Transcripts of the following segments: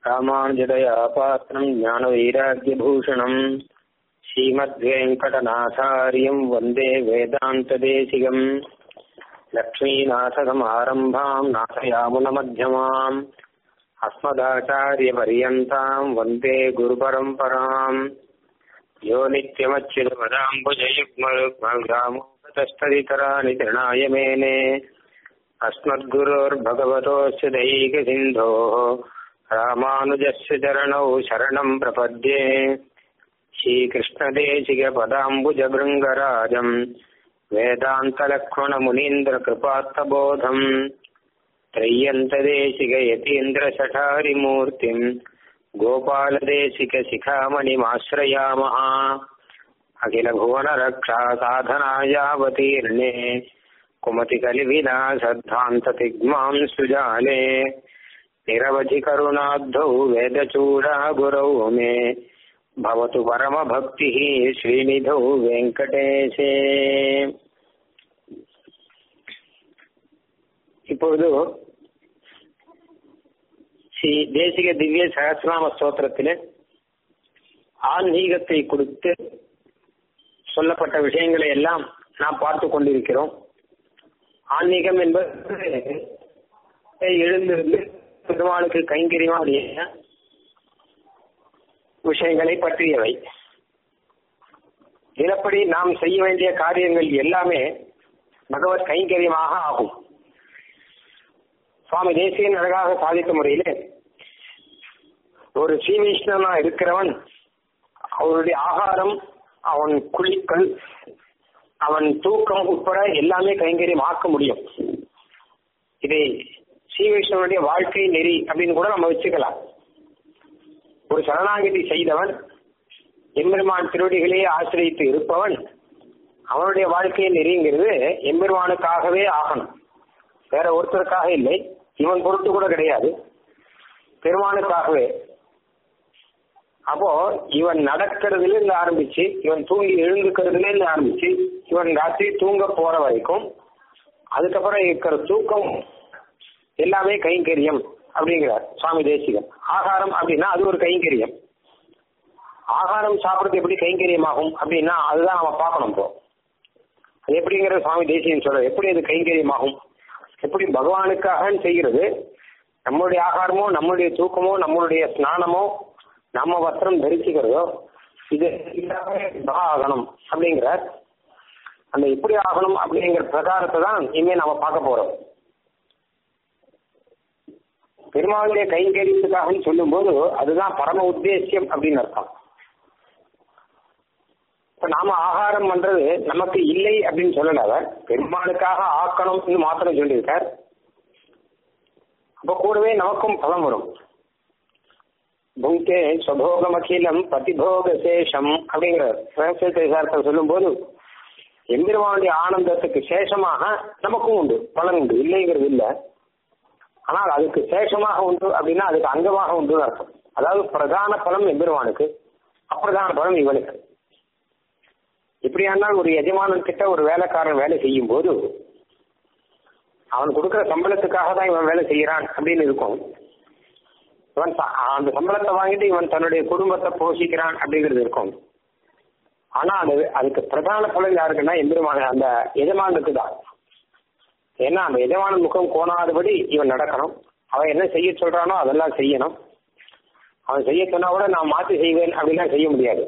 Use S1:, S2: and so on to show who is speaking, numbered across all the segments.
S1: ராமானுஜதயா பாத்திரம் ஞானவைராக்கியபூஷணம் ஸ்ரீமத்வேங்கடநாதாரியம் வந்தே வேதாந்ததேசிகம் லக்ஷ்மீநாथसमारम्भाम् नाथयामुनमध्यमाम् अस्मदाचार्यपर्यन्ताम् वन्दे गुरुपरम्पराम् यो नित्यमच्युतपदाम्बुजयुग्मरुग्मग्रामोपतस्तदितराणि तृणाय मेने अस्मद्गुरोर्भगवतोऽस्य दैकसिन्धोः रामानुजस्य चरणौ शरणम् प्रपद्ये श्रीकृष्णदेशिकपदाम्बुजभृङ्गराजम् वेदान्तलक्ष्मणमुनीन्द्रकृपात्तबोधम् त्रय्यन्तदेशिकयतीन्द्रशठारिमूर्तिम् गोपालदेशिकशिखामणिमाश्रयामः अखिलभुवनरक्षा साधनायावतीर्णे कुमतिकलिविनाशद्धान्ततिग्मां सुजाले निरवधिकरुणाब्धौ वेदचूडा गुरौ मे भवतु परमभक्तिः श्रीनिधौ வெங்கடேஷே இப்பொழுது ஸ்ரீ தேசிக திவ்ய சகசிரநாம ஸ்தோத்திரத்திலே ஆன்மீகத்தை கொடுத்து சொல்லப்பட்ட விஷயங்களை எல்லாம் நாம் பார்த்து கொண்டிருக்கிறோம் ஆன்மீகம் என்பது எழுந்திருந்து பெருமாளுக்கு கைங்கரியமாடிய விஷயங்களை பற்றியவை தினப்படி நாம் செய்ய வேண்டிய காரியங்கள் எல்லாமே பகவத் கைங்கரியமாக ஆகும் சுவாமி தேசியன் அழகாக சாதித்த முறையிலே ஒரு ஸ்ரீவைஷ்ணவனா இருக்கிறவன் அவருடைய ஆகாரம் அவன் குளிக்கல் அவன் தூக்கம் உட்பட எல்லாமே கைங்கரியம் ஆக்க முடியும் இதை ஸ்ரீவைஷ்ணவனுடைய வாழ்க்கை நெறி அப்படின்னு கூட நம்ம வச்சுக்கலாம் ஒரு சரணாகதி செய்தவன் எம்பெருமான் திருவடிகளே ஆசிரியத்து இருப்பவன் அவனுடைய வாழ்க்கை நெறிங்கிறது எம்பெருமானுக்காகவே ஆகணும் வேற ஒருத்தருக்காக இல்லை இவன் பொறுத்து கூட கிடையாது பெருமானுக்காகவே அப்போ இவன் நடக்கிறதுல இருந்து ஆரம்பிச்சு இவன் தூங்கி எழுந்துக்கிறதுல இருந்து ஆரம்பிச்சு இவன் ராத்திரி தூங்க போற வரைக்கும் அதுக்கப்புறம் இருக்கிற தூக்கம் எல்லாமே கைங்கரியம் அப்படிங்கிறார் சுவாமி தேசிகன் ஆகாரம் அப்படின்னா அது ஒரு கைங்கரியம் ஆகாரம் சாப்பிடுறது எப்படி கைங்கரியமாகும் அப்படின்னா அதுதான் நம்ம பார்க்கணும் இப்போ அது எப்படிங்கிற சுவாமி தேசிகன் சொல்ற எப்படி அது கைங்கரியமாகும் எப்படி பகவானுக்காக செய்கிறது நம்மளுடைய ஆகாரமோ நம்மளுடைய தூக்கமோ நம்மளுடைய ஸ்நானமோ நம்ம வஸ்திரம் தரிச்சுக்கிறதோ இது எல்லாமே ஆகணும் அப்படிங்கிறார் அந்த எப்படி ஆகணும் அப்படிங்கிற பிரகாரத்தை தான் இனிமே நம்ம பார்க்க போறோம் பெருமாளுடைய கைங்கரியத்துக்காக சொல்லும் போது அதுதான் பரம உத்தேசியம் அப்படின்னு அர்த்தம் இப்ப நாம ஆகாரம் பண்றது நமக்கு இல்லை அப்படின்னு சொல்லல அவர் பெருமாளுக்காக ஆக்கணும்னு மாத்திரம் சொல்லியிருக்கார் அப்ப கூடவே நமக்கும் பலம் வரும் புங்கே சுபோகமகிலம் பதிபோக சேஷம் அப்படிங்கிற ரகசியத்தை சொல்லும் போது எம்பெருமானுடைய ஆனந்தத்துக்கு சேஷமாக நமக்கும் உண்டு பலன் உண்டு இல்லைங்கிறது இல்லை ஆனால் அதுக்கு சேஷமாக உண்டு அப்படின்னா அதுக்கு அங்கமாக உண்டு அர்த்தம் அதாவது பிரதான பலம் எம்பெருமானுக்கு அப்பிரதான பலம் இவனுக்கு இப்படியானால் ஒரு எஜமானன் கிட்ட ஒரு வேலைக்காரன் வேலை செய்யும் போது அவன் கொடுக்குற சம்பளத்துக்காக தான் இவன் வேலை செய்யறான் அப்படின்னு இருக்கும் இவன் அந்த சம்பளத்தை வாங்கிட்டு இவன் தன்னுடைய குடும்பத்தை போஷிக்கிறான் அப்படிங்கிறது இருக்கும் ஆனா அது அதுக்கு பிரதான பலன் யாருக்குன்னா எம்பெருமான அந்த எஜமானுக்கு தான் ஏன்னா அந்த எஜமானன் முகம் கோணாதபடி இவன் நடக்கணும் அவன் என்ன செய்ய சொல்றானோ அதெல்லாம் செய்யணும் அவன் செய்ய சொன்னா கூட நான் மாற்றி செய்வேன் அப்படிலாம் செய்ய முடியாது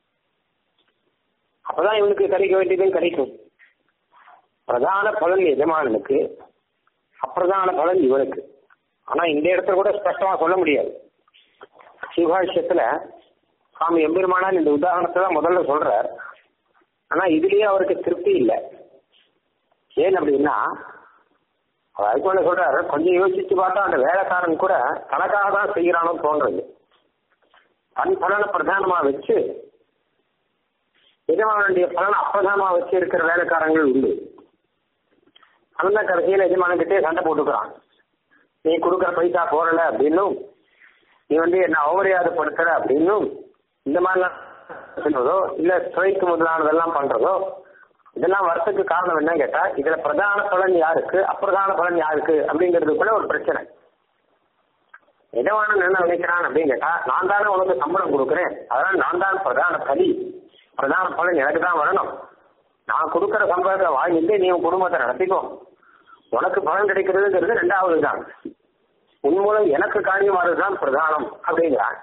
S1: அப்பதான் இவனுக்கு கிடைக்க வேண்டியதும் கிடைக்கும் பிரதான பலன் எஜமானனுக்கு அப்பிரதான பலன் இவனுக்கு ஆனா இந்த இடத்துல கூட ஸ்பஷ்டமா சொல்ல முடியாது சிவபாஷ்யத்துல சுவாமி எம்பெருமானார் இந்த உதாரணத்தை தான் முதல்ல சொல்றார் ஆனா இதுலயே அவருக்கு திருப்தி இல்லை ஏன் அப்படின்னா அவர் அதுக்கு மேல சொல்றாரு கொஞ்சம் யோசிச்சு பார்த்தா அந்த வேலைக்காரன் கூட தனக்காக தான் செய்யறானோ தோன்றது தன் பலனை பிரதானமா வச்சு எஜமானுடைய பலனை அப்பிரதானமா வச்சு இருக்கிற வேலைக்காரங்கள் உண்டு அவன் கடைசியில் எஜமானங்கிட்டே சண்டை போட்டுக்கிறான் நீ கொடுக்குற பைசா போறல அப்படின்னும் நீ வந்து என்ன அவமரியாதைப்படுத்துற அப்படின்னும் இந்த மாதிரிலாம் சொல்றதோ இல்ல ஸ்ட்ரைக் முதலானதெல்லாம் பண்றதோ இதெல்லாம் வரத்துக்கு காரணம் என்ன கேட்டா இதுல பிரதான பலன் யாருக்கு அப்பிரதான பலன் யாருக்கு அப்படிங்கிறதுக்குள்ள ஒரு பிரச்சனை எஜமானன் என்ன நினைக்கிறான் அப்படின்னு கேட்டா நான் தானே உனக்கு சம்பளம் கொடுக்குறேன் அதனால நான் தான் பிரதான பலி பிரதான பலன் எனக்கு தான் வரணும் நான் கொடுக்குற சம்பளத்தை வாங்கிட்டு நீ உன் குடும்பத்தை நடத்திக்கோ உனக்கு பலன் கிடைக்கிறதுங்கிறது ரெண்டாவது தான் உன் மூலம் எனக்கு காரியமானது தான் பிரதானம் அப்படிங்கிறான்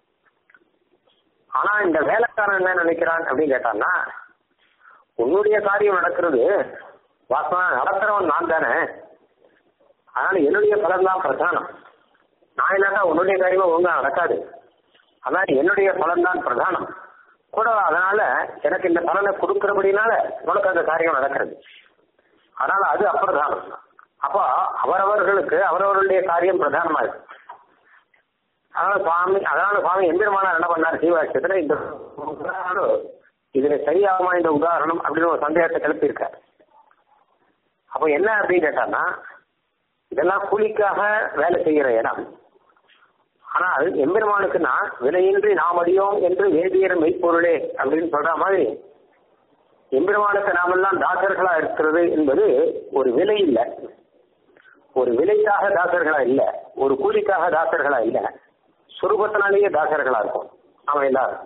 S1: ஆனா இந்த வேலைக்காரன் என்ன நினைக்கிறான் அப்படின்னு கேட்டான்னா உன்னுடைய காரியம் நடக்கிறது வாசனா நடத்துறவன் நான் தானே அதனால என்னுடைய பலன் தான் பிரதானம் நான் இல்லாட்டா உன்னுடைய காரியமா ஒழுங்கா நடக்காது அதான் என்னுடைய பலன் தான் பிரதானம் கூட அதனால எனக்கு இந்த பலனை கொடுக்கிறபடினால உனக்கு அந்த காரியம் நடக்கிறது அதனால அது அப்பிரதானம் அப்போ அவரவர்களுக்கு அவரவர்களுடைய காரியம் பிரதானமா இருக்கு அதனால சுவாமி அதனால சுவாமி எம்பெருமானார் என்ன பண்ணார் சீவாட்சத்துல இந்த உதாரணம் இதுல சரியாகுமா இந்த உதாரணம் அப்படின்னு ஒரு சந்தேகத்தை கிளப்பியிருக்காரு அப்போ என்ன அப்படின்னு கேட்டான்னா இதெல்லாம் கூலிக்காக வேலை செய்கிற இடம் ஆனால் எம்பெருமானுக்கு நான் விலையின்றி நாம் அடியோம் என்று வேதியர் மெய்ப்பொருளே அப்படின்னு சொல்ற மாதிரி எம்பெருமானுக்கு நாமெல்லாம் தாசர்களா இருக்கிறது என்பது ஒரு விலை இல்லை ஒரு விலைக்காக தாசர்களா இல்லை ஒரு கூலிக்காக தாசர்களா இல்லை சுரூபத்தினாலேயே தாசர்களா இருக்கும் நாம எல்லாரும்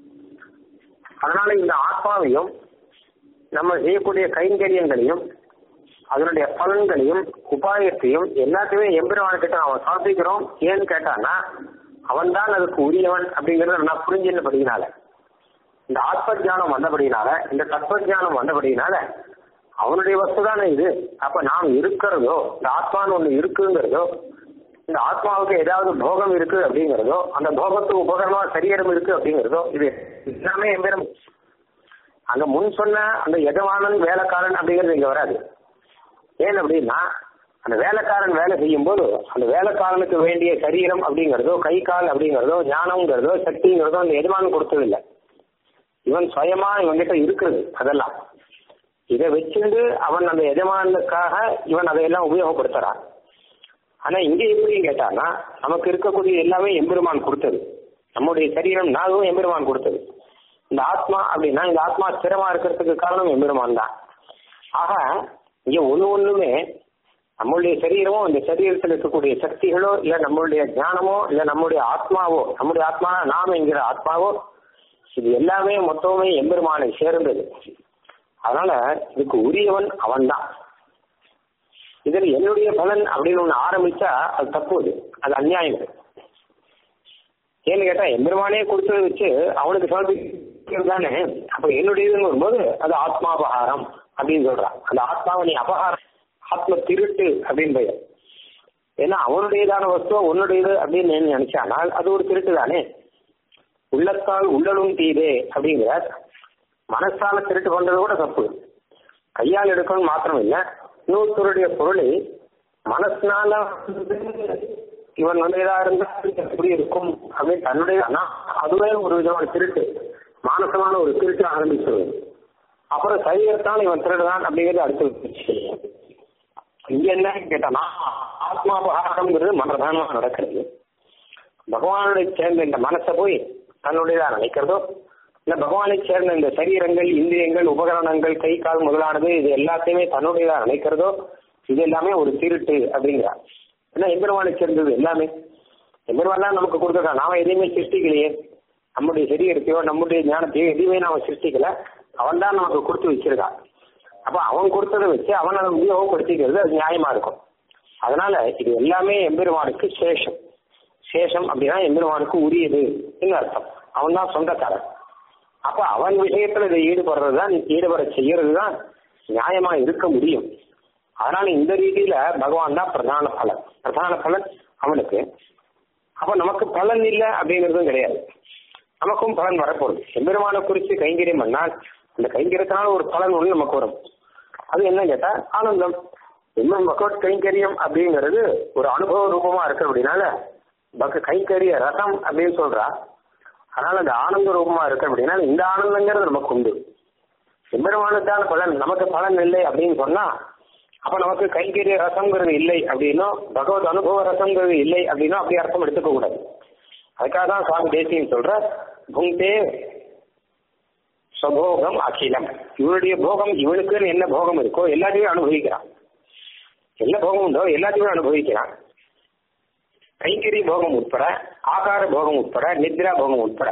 S1: அதனால இந்த ஆத்மாவையும் நம்ம செய்யக்கூடிய கைங்கரியங்களையும் அதனுடைய பலன்களையும் உபாயத்தையும் எல்லாத்தையுமே எம்பெருமான்கிட்ட அவன் சமர்ப்பிக்கிறோம் ஏன்னு கேட்டான்னா அவன் தான் அதுக்கு உரியவன் அப்படிங்கறத நான் புரிஞ்சின்றபடினால இந்த ஆத்ம ஜானம் வந்தபடினால இந்த தத்துவ ஜானம் வந்தபடினால அவனுடைய வஸ்து தானே இது அப்ப நாம் இருக்கிறதோ இந்த ஆத்மான்னு ஒண்ணு இருக்குங்கிறதோ இந்த ஆத்மாவுக்கு ஏதாவது போகம் இருக்கு அப்படிங்கிறதோ அந்த போகத்துக்கு உபகரணமா சரீரம் இருக்கு அப்படிங்கிறதோ இது எல்லாமே எம்பெரும் அங்க முன் சொன்ன அந்த எஜமானன் வேலைக்காரன் அப்படிங்கிறது இங்க வராது ஏன் அப்படின்னா அந்த வேலைக்காரன் வேலை செய்யும் போது அந்த வேலைக்காரனுக்கு வேண்டிய சரீரம் அப்படிங்கிறதோ கை கால் அப்படிங்கிறதோ ஞானம்ங்கிறதோ சக்திங்கிறதோ அந்த எஜமானன் கொடுத்ததில்லை இவன் சுயமா இவன்கிட்ட இருக்குது அதெல்லாம் இதை வச்சுட்டு அவன் அந்த எஜமானுக்காக இவன் அதையெல்லாம் உபயோகப்படுத்துறான் ஆனா இங்க எப்படின்னு கேட்டான்னா நமக்கு இருக்கக்கூடிய எல்லாமே எம்பெருமான் கொடுத்தது நம்முடைய சரீரம் நாகவும் எம்பெருமான் கொடுத்தது இந்த ஆத்மா அப்படின்னா இந்த ஆத்மா ஸ்திரமா இருக்கிறதுக்கு காரணம் எம்பெருமான் தான் ஆக இங்க ஒண்ணு ஒண்ணுமே நம்மளுடைய சரீரமோ இந்த சரீரத்தில் இருக்கக்கூடிய சக்திகளோ இல்ல நம்மளுடைய ஞானமோ இல்ல நம்முடைய ஆத்மாவோ நம்முடைய ஆத்மா நாம என்கிற ஆத்மாவோ இது எல்லாமே மொத்தமே எம்பெருமானை சேர்ந்தது அதனால இதுக்கு உரியவன் அவன்தான் இதுல என்னுடைய பலன் அப்படின்னு ஒண்ணு ஆரம்பிச்சா அது தப்பு அது அது அநியாயம் ஏன்னு கேட்டா எம்பெருமானே கொடுத்ததை வச்சு அவனுக்கு சமர்ப்பிக்கிறது தானே அப்ப என்னுடையதுன்னு வரும்போது அது ஆத்மாபகாரம் அப்படின்னு சொல்றான் அந்த ஆத்மாவை நீ அபகாரம் ஆத்ம திருட்டு அப்படின்னு பெயர் ஏன்னா அவனுடையதான வஸ்துவ உன்னுடையது அப்படின்னு நீ நினைச்சானால் அது ஒரு திருட்டு தானே உள்ளத்தால் உள்ளலும் தீதே அப்படிங்கிற மனசால திருட்டு பண்றது கூட தப்பு கையால் எடுக்கணும் மாத்திரம் இல்லை இன்னொருத்தருடைய பொருளை மனசினால வந்து இவன் வந்து ஏதா இருந்தா எப்படி இருக்கும் அப்படின்னு தன்னுடைய ஆனா அதுவே ஒரு விதமான திருட்டு மானசமான ஒரு திருட்டு ஆரம்பிச்சது அப்புறம் சரீரத்தால் இவன் திருடுதான் அப்படிங்கிறது அடுத்து இங்க என்ன கேட்டானா ஆத்மாபகாரம்ங்கிறது மனதானமா நடக்கிறது பகவானுடைய சேர்ந்த இந்த மனசை போய் தன்னுடையதா நினைக்கிறதோ இல்ல பகவானை சேர்ந்த இந்த சரீரங்கள் இந்திரியங்கள் உபகரணங்கள் கை கால் முதலானது இது எல்லாத்தையுமே தன்னுடையதா நினைக்கிறதோ இது எல்லாமே ஒரு திருட்டு அப்படிங்கிறார் ஏன்னா எம்பெருமானை சேர்ந்தது எல்லாமே எம்பெருமான் நமக்கு கொடுத்துருக்கான் நாம எதையுமே சிருஷ்டிக்கலையே நம்முடைய சரீரத்தையோ நம்முடைய ஞானத்தையோ எதையுமே நாம சிருஷ்டிக்கல அவன் தான் நமக்கு கொடுத்து வச்சிருக்கான் அப்ப அவன் கொடுத்ததை வச்சு அவன் அதை உபயோகப்படுத்திக்கிறது அது நியாயமா இருக்கும் அதனால இது எல்லாமே எம்பெருமானுக்கு சேஷம் சேஷம் அப்படின்னா எம்பெருமானுக்கு உரியது அர்த்தம் அவன் தான் சொந்தக்காரன் அப்ப அவன் விஷயத்துல இதை ஈடுபடுறது தான் ஈடுபட செய்யறது தான் நியாயமா இருக்க முடியும் அதனால இந்த ரீதியில பகவான் தான் பிரதான பலன் பிரதான பலன் அவனுக்கு அப்ப நமக்கு பலன் இல்லை அப்படிங்கிறதும் கிடையாது நமக்கும் பலன் வரப்போகுது எம்பெருமான குறித்து கைங்கரியம் பண்ணால் அந்த கைங்கரியத்தினால ஒரு பலன் ஒன்று நமக்கு வரும் அது என்ன கேட்டா ஆனந்தம் இன்னும் பகவத் கைங்கரியம் அப்படிங்கிறது ஒரு அனுபவ ரூபமா இருக்கு அப்படின்னால பக்க கைங்கரிய ரசம் அப்படின்னு சொல்றா அதனால அந்த ஆனந்த ரூபமா இருக்கு அப்படின்னா இந்த ஆனந்தங்கிறது நமக்கு உண்டு எம்பெருமானுக்கான பலன் நமக்கு பலன் இல்லை அப்படின்னு சொன்னா அப்ப நமக்கு கைங்கரிய ரசம்ங்கிறது இல்லை அப்படின்னும் பகவத் அனுபவ ரசம்ங்கிறது இல்லை அப்படின்னும் அப்படி அர்த்தம் எடுத்துக்க கூடாது அதுக்காக தான் சுவாமி தேசியம் சொல்ற புங்கே சுபோகம் அகிலம் இவனுடைய போகம் இவனுக்குன்னு என்ன போகம் இருக்கோ எல்லாத்தையும் அனுபவிக்கிறான் என்ன போகம் உண்டோ எல்லாத்தையுமே அனுபவிக்கிறான் கைங்கரி போகம் உட்பட ஆகார போகம் உட்பட நித்ரா போகம் உட்பட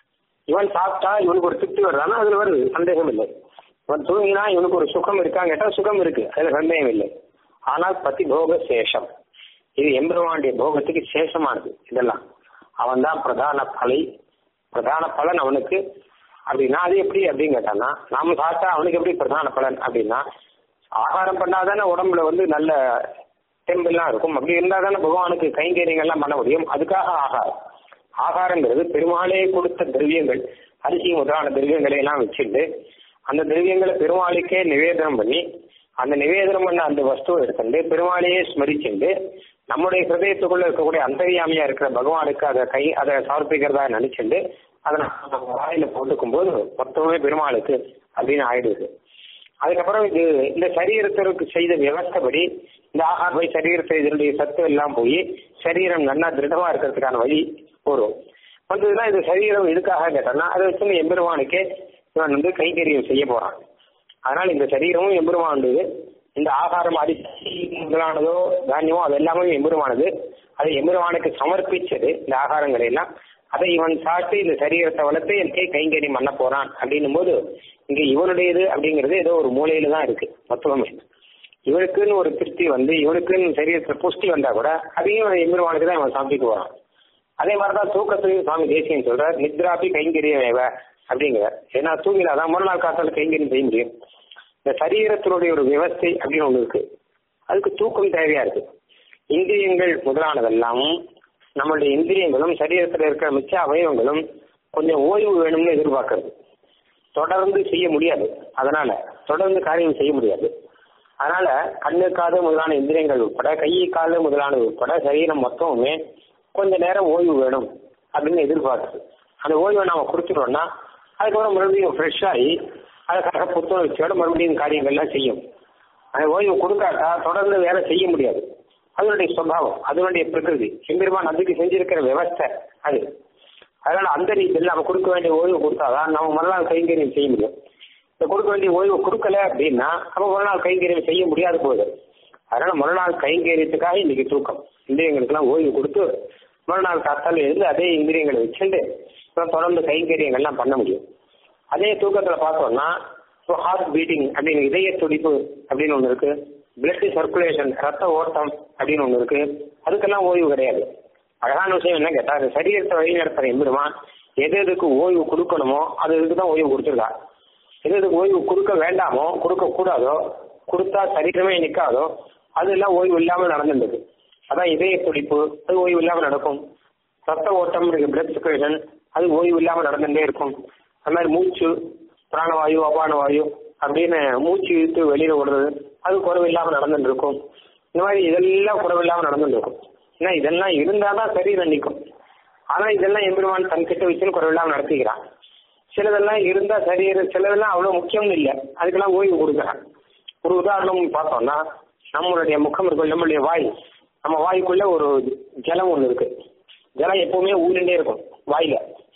S1: இவன் சாப்பிட்டா இவனுக்கு ஒரு திருப்தி வருதானா அதுல வருது சந்தேகம் இல்லை இவன் தூங்கினா இவனுக்கு ஒரு சுகம் இருக்கான்னு கேட்டா சுகம் இருக்கு அதுல சந்தேகம் இல்லை ஆனால் பத்தி போக சேஷம் இது எம்பெருமானுடைய போகத்துக்கு சேஷமானது இதெல்லாம் அவன் தான் பிரதான பலை பிரதான பலன் அவனுக்கு அப்படின்னா அது எப்படி அப்படின்னு கேட்டான்னா நாம சாப்பிட்டா அவனுக்கு எப்படி பிரதான பலன் அப்படின்னா ஆகாரம் பண்ணாதானே உடம்புல வந்து நல்ல தெம்பெல்லாம் இருக்கும் அப்படி இருந்தா தானே பகவானுக்கு கைங்கரியங்கள்லாம் பண்ண முடியும் அதுக்காக ஆகாரம் ஆகாரங்கிறது பெருமாளே கொடுத்த திரவியங்கள் அரிசி முதலான திரவியங்களை எல்லாம் வச்சுட்டு அந்த திரவியங்களை பெருமாளுக்கே நிவேதனம் பண்ணி அந்த நிவேதனம் பண்ண அந்த வஸ்துவை எடுத்துட்டு பெருமாளையே ஸ்மரிச்சுண்டு நம்முடைய ஹிருதயத்துக்குள்ள இருக்கக்கூடிய அந்தரியாமியா இருக்கிற பகவானுக்கு அதை கை அதை சமர்ப்பிக்கிறதா நினைச்சுண்டு அதை நம்ம வாயில போட்டுக்கும் போது மொத்தமே பெருமாளுக்கு அப்படின்னு ஆயிடுது அதுக்கப்புறம் இது இந்த சரீரத்திற்கு செய்த விவஸ்தபடி இந்த ஆகார் போய் சரீரத்தை இதனுடைய சத்து எல்லாம் போய் சரீரம் நல்லா திருடமா இருக்கிறதுக்கான வழி வரும் வந்ததுன்னா இது சரீரம் எதுக்காக கேட்டோம்னா அதை வச்சு எம்பெருமானுக்கே இவன் வந்து கைங்கரியம் செய்ய போறான் அதனால இந்த சரீரமும் எம்பெருமானது இந்த ஆகாரம் அரிசி முதலானதோ தானியமோ அது எல்லாமே எம்பெருமானது அதை எம்பெருமானுக்கு சமர்ப்பிச்சது இந்த ஆகாரங்களை எல்லாம் அதை இவன் சாப்பிட்டு இந்த சரீரத்தை வளர்த்து எனக்கே கைங்கரியம் பண்ண போறான் அப்படின்னும் போது இங்க இவனுடையது அப்படிங்கிறது ஏதோ ஒரு மூலையில தான் இருக்கு மொத்தமே இவனுக்குன்னு ஒரு திருப்தி வந்து இவனுக்குன்னு சரீரத்துல புஷ்டி வந்தா கூட அதையும் எம்பெருமானுக்கு தான் இவன் சமைக்க போறான் அதே மாதிரிதான் தூக்கத்துலையும் சுவாமி தேசியம் சொல்றார் நித்ராபி கைங்கரியம் வேவ அப்படிங்கிறார் ஏன்னா தூங்கினாதான் மறுநாள் காத்தால கைங்கரியம் செய்ய முடியும் இந்த சரீரத்தினுடைய ஒரு விவஸ்தை அப்படின்னு ஒண்ணு இருக்கு அதுக்கு தூக்கம் தேவையா இருக்கு இந்திரியங்கள் முதலானதெல்லாம் நம்மளுடைய இந்திரியங்களும் சரீரத்தில் இருக்கிற மிச்ச அவயவங்களும் கொஞ்சம் ஓய்வு வேணும்னு எதிர்பார்க்கறது தொடர்ந்து செய்ய முடியாது அதனால தொடர்ந்து காரியம் செய்ய முடியாது அதனால கண்ணு காது முதலான இந்திரியங்கள் உட்பட கை காது முதலானது உட்பட சரீரம் மொத்தமுமே கொஞ்ச நேரம் ஓய்வு வேணும் அப்படின்னு எதிர்பார்க்குது அந்த ஓய்வை நாம கொடுத்துட்டோம்னா அதுக்கப்புறம் மறுபடியும் ஃப்ரெஷ் ஆகி அதுக்காக புத்துணர்ச்சியோட மறுபடியும் காரியங்கள்லாம் செய்யும் அந்த ஓய்வு கொடுக்காட்டா தொடர்ந்து வேலை செய்ய முடியாது அதனுடைய சுபாவம் அதனுடைய பிரகிருதி எம்பெருமான் அதுக்கு செஞ்சிருக்கிற விவஸ்தை அது அதனால அந்த ரீதியில் நம்ம கொடுக்க வேண்டிய ஓய்வு கொடுத்தாதான் நம்ம மறுநாள் கைங்கரியம் செய்ய முடியும் இந்த கொடுக்க வேண்டிய ஓய்வு கொடுக்கல அப்படின்னா நம்ம மறுநாள் கைங்கரியம் செய்ய முடியாது போகுது அதனால மறுநாள் கைங்கரியத்துக்காக இன்னைக்கு தூக்கம் இந்திரியங்களுக்கெல்லாம் ஓய்வு கொடுத்து மறுநாள் காத்தால இருந்து அதே இந்திரியங்களை வச்சுட்டு தொடர்ந்து கைங்கரியங்கள்லாம் பண்ண முடியும் அதே தூக்கத்துல பார்த்தோம்னா ஹார்ட் பீட்டிங் அப்படின்னு இதய துடிப்பு அப்படின்னு ஒன்று இருக்கு பிளட் சர்க்குலேஷன் ரத்த ஓட்டம் அப்படின்னு ஒன்று இருக்கு அதுக்கெல்லாம் ஓய்வு கிடையாது அழகான விஷயம் என்ன கேட்டா அந்த சரீரத்தை வழி நடத்துற எம்பெருமான் எது எதுக்கு ஓய்வு கொடுக்கணுமோ அது இதுக்கு தான் ஓய்வு கொடுத்துருக்கா எது எதுக்கு ஓய்வு கொடுக்க வேண்டாமோ கொடுக்க கூடாதோ கொடுத்தா சரீரமே நிற்காதோ அது எல்லாம் ஓய்வு இல்லாமல் நடந்துருக்கு அதான் இதய துடிப்பு அது ஓய்வு இல்லாமல் நடக்கும் ரத்த ஓட்டம் இருக்கு பிளட் சர்க்குலேஷன் அது ஓய்வு இல்லாமல் நடந்துட்டே இருக்கும் அது மாதிரி மூச்சு பிராணவாயு அபான வாயு அப்படின்னு மூச்சு இழுத்து வெளியில விடுறது அது குறவு இல்லாமல் நடந்துட்டு இருக்கும் இந்த மாதிரி இதெல்லாம் குறவு இல்லாமல் நடந்துட்டு இருக்கும் ஏன்னா இதெல்லாம் இருந்தாதான் சரீரம் நிற்கும் ஆனா இதெல்லாம் எம்பெருமான் தன் கிட்ட வச்சுன்னு குறவு இல்லாமல் நடத்திக்கிறான் சிலதெல்லாம் இருந்தா சரீரம் சிலதெல்லாம் அவ்வளவு முக்கியம் இல்லை அதுக்கெல்லாம் ஓய்வு கொடுக்குறான் ஒரு உதாரணம் பார்த்தோம்னா நம்மளுடைய முகம் இருக்கும் நம்மளுடைய வாய் நம்ம வாய்க்குள்ள ஒரு ஜலம் ஒன்று இருக்கு ஜலம் எப்பவுமே ஊறிண்டே இருக்கும் வாயில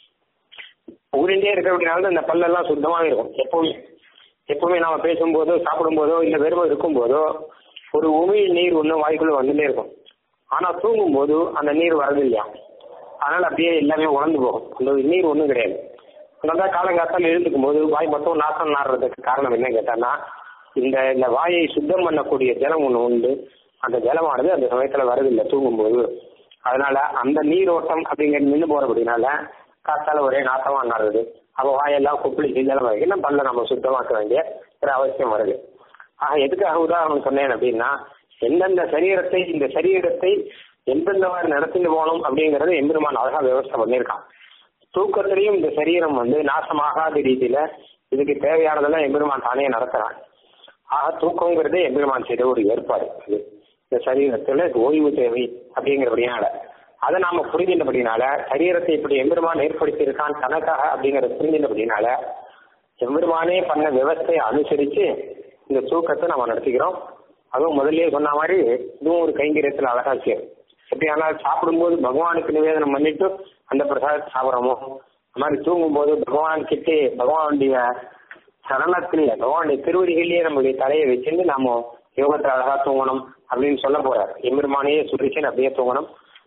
S1: ஊறிண்டே இருக்கிறதுனால இந்த பல்லெல்லாம் சுத்தமாக இருக்கும் எப்பவுமே எப்பவுமே நாம பேசும்போதோ சாப்பிடும்போதோ இல்ல வெறும் இருக்கும்போதோ ஒரு உமிழ் நீர் ஒன்று வாய்க்குள்ள வந்துட்டே இருக்கும் ஆனா தூங்கும் போது அந்த நீர் வரது இல்லையா அதனால அப்படியே எல்லாமே உணர்ந்து போகும் அந்த நீர் ஒன்றும் கிடையாது நல்லா காலங்காத்தால் எழுந்துக்கும் போது வாய் மொத்தம் நாசம் நாடுறதுக்கு காரணம் என்ன கேட்டான்னா இந்த இந்த வாயை சுத்தம் பண்ணக்கூடிய ஜலம் ஒன்று உண்டு அந்த ஜலமானது அந்த சமயத்துல வரதில்லை தூங்கும்போது அதனால அந்த நீரோட்டம் அப்படிங்கிறது நின்று போறபடினால காத்தால ஒரே நாசமா நடக்குது அப்போ வாயெல்லாம் குப்பிளிச்சு ஜலம் வைக்கணும் பல்ல நம்ம சுத்தமாக்க வேண்டிய ஒரு அவசியம் வருது ஆக எதுக்காக உதாரணம் சொன்னேன் அப்படின்னா எந்தெந்த சரீரத்தை இந்த சரீரத்தை எந்தெந்த மாதிரி நடத்திட்டு போகணும் அப்படிங்கறது எம்பெருமான் அழகா விவசாயம் பண்ணியிருக்கான் தூக்கத்திலையும் இந்த சரீரம் வந்து நாசமாகாத ரீதியில இதுக்கு தேவையானதெல்லாம் எம்பெருமான் தானே நடத்துறான் ஆக தூக்கங்கிறது எம்பெருமான் செய்த ஒரு ஏற்பாடு அது இந்த சரீரத்துல ஓய்வு தேவை அப்படிங்கிறபடினால அதை நாம புரிஞ்சின்றபடினால சரீரத்தை இப்படி எம்பெருமான் ஏற்படுத்தி இருக்கான் தனக்காக அப்படிங்கறத புரிஞ்சின்றபடினால எம்பெருமானே பண்ண விவஸ்தையை அனுசரிச்சு இந்த தூக்கத்தை நம்ம நடத்திக்கிறோம் அதுவும் முதல்லயே சொன்ன மாதிரி இதுவும் ஒரு கைங்கரியத்துல அழகா சேரும் எப்படி ஆனால் சாப்பிடும்போது பகவானுக்கு நிவேதனம் பண்ணிட்டு அந்த பிரசாதத்தை சாப்பிட்றோமோ அந்த மாதிரி தூங்கும்போது பகவான் கிட்டே பகவானுடைய சரணத்திலேயே பகவானுடைய திருவடிகளிலேயே நம்மளுடைய தலையை வச்சுட்டு நாம யோகத்தை அழகா தூங்கணும் அப்படின்னு சொல்ல போறார் எம்பெருமானையே சுற்றிச்சு அப்படியே தூங்கணும்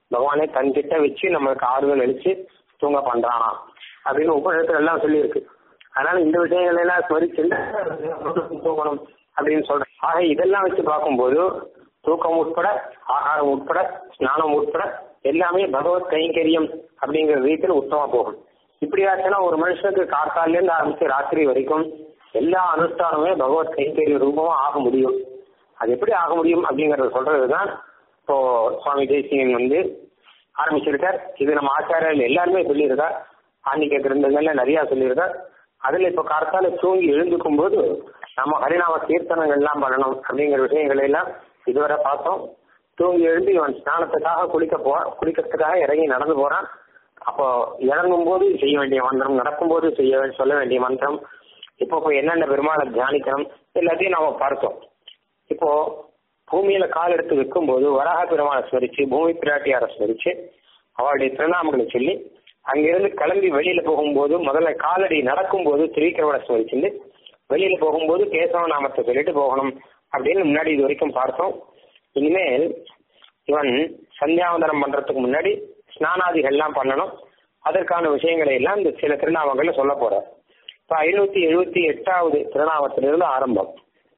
S1: பகவானே தன்கிட்ட வச்சு நம்மளுக்கு ஆறுதல் அளிச்சு தூங்க பண்றானா அப்படின்னு உபநிஷத்துல எல்லாம் சொல்லியிருக்கு அதனால இந்த விஷயங்கள் எல்லாம் ஸ்மரிச்சுட்டு தூங்கணும் அப்படின்னு சொல்றேன் ஆக இதெல்லாம் வச்சு பார்க்கும்போது தூக்கம் உட்பட ஆகாரம் உட்பட ஸ்நானம் உட்பட எல்லாமே பகவத் கைங்கரியம் அப்படிங்கிற ரீதியில் உத்தமா போகும் இப்படியாச்சுன்னா ஒரு மனுஷனுக்கு காத்தால இருந்து ஆரம்பிச்சு ராத்திரி வரைக்கும் எல்லா அனுஷ்டானமே பகவத் கைங்கரிய ரூபமா ஆக முடியும் அது எப்படி ஆக முடியும் அப்படிங்கறத சொல்றதுதான் இப்போ சுவாமி தேசியன் வந்து ஆரம்பிச்சிருக்கார் இது நம்ம ஆச்சாரியர்கள் எல்லாருமே சொல்லியிருக்கார் ஆன்மீக கிரந்தங்கள்ல நிறைய சொல்லியிருக்கார் அதுல இப்ப கார்த்தால தூங்கி எழுந்துக்கும் போது நம்ம ஹரிநாம கீர்த்தனங்கள் எல்லாம் பண்ணணும் அப்படிங்கிற விஷயங்களை எல்லாம் இதுவரை பார்த்தோம் தூங்கி எழுந்து இவன் ஸ்நானத்துக்காக குளிக்க போ குளிக்கிறதுக்காக இறங்கி நடந்து போறான் அப்போ இறங்கும் போது செய்ய வேண்டிய மந்திரம் நடக்கும் போது செய்ய சொல்ல வேண்டிய மந்திரம் இப்போ இப்போ என்னென்ன பெருமாளை தியானிக்கணும் எல்லாத்தையும் நாம பார்த்தோம் இப்போ பூமியில கால் எடுத்து வைக்கும் போது வராக பெருமாளை ஸ்மரிச்சு பூமி பிராட்டியாரை ஸ்மரிச்சு அவளுடைய திருநாமங்களை சொல்லி அங்கிருந்து கிளம்பி வெளியில போகும்போது முதல்ல காலடி நடக்கும்போது திரிக்கிறவனை ஸ்மரிச்சுட்டு வெளியில போகும்போது கேசவ நாமத்தை சொல்லிட்டு போகணும் அப்படின்னு முன்னாடி இது வரைக்கும் பார்த்தோம் இனிமேல் இவன் சந்தியாவந்தனம் பண்றதுக்கு முன்னாடி ஸ்நானாதிகள் எல்லாம் பண்ணணும் அதற்கான விஷயங்களை எல்லாம் இந்த சில திருநாமங்கள்ல சொல்ல போற இப்ப ஐநூத்தி எழுபத்தி எட்டாவது திருநாமத்திலிருந்து ஆரம்பம்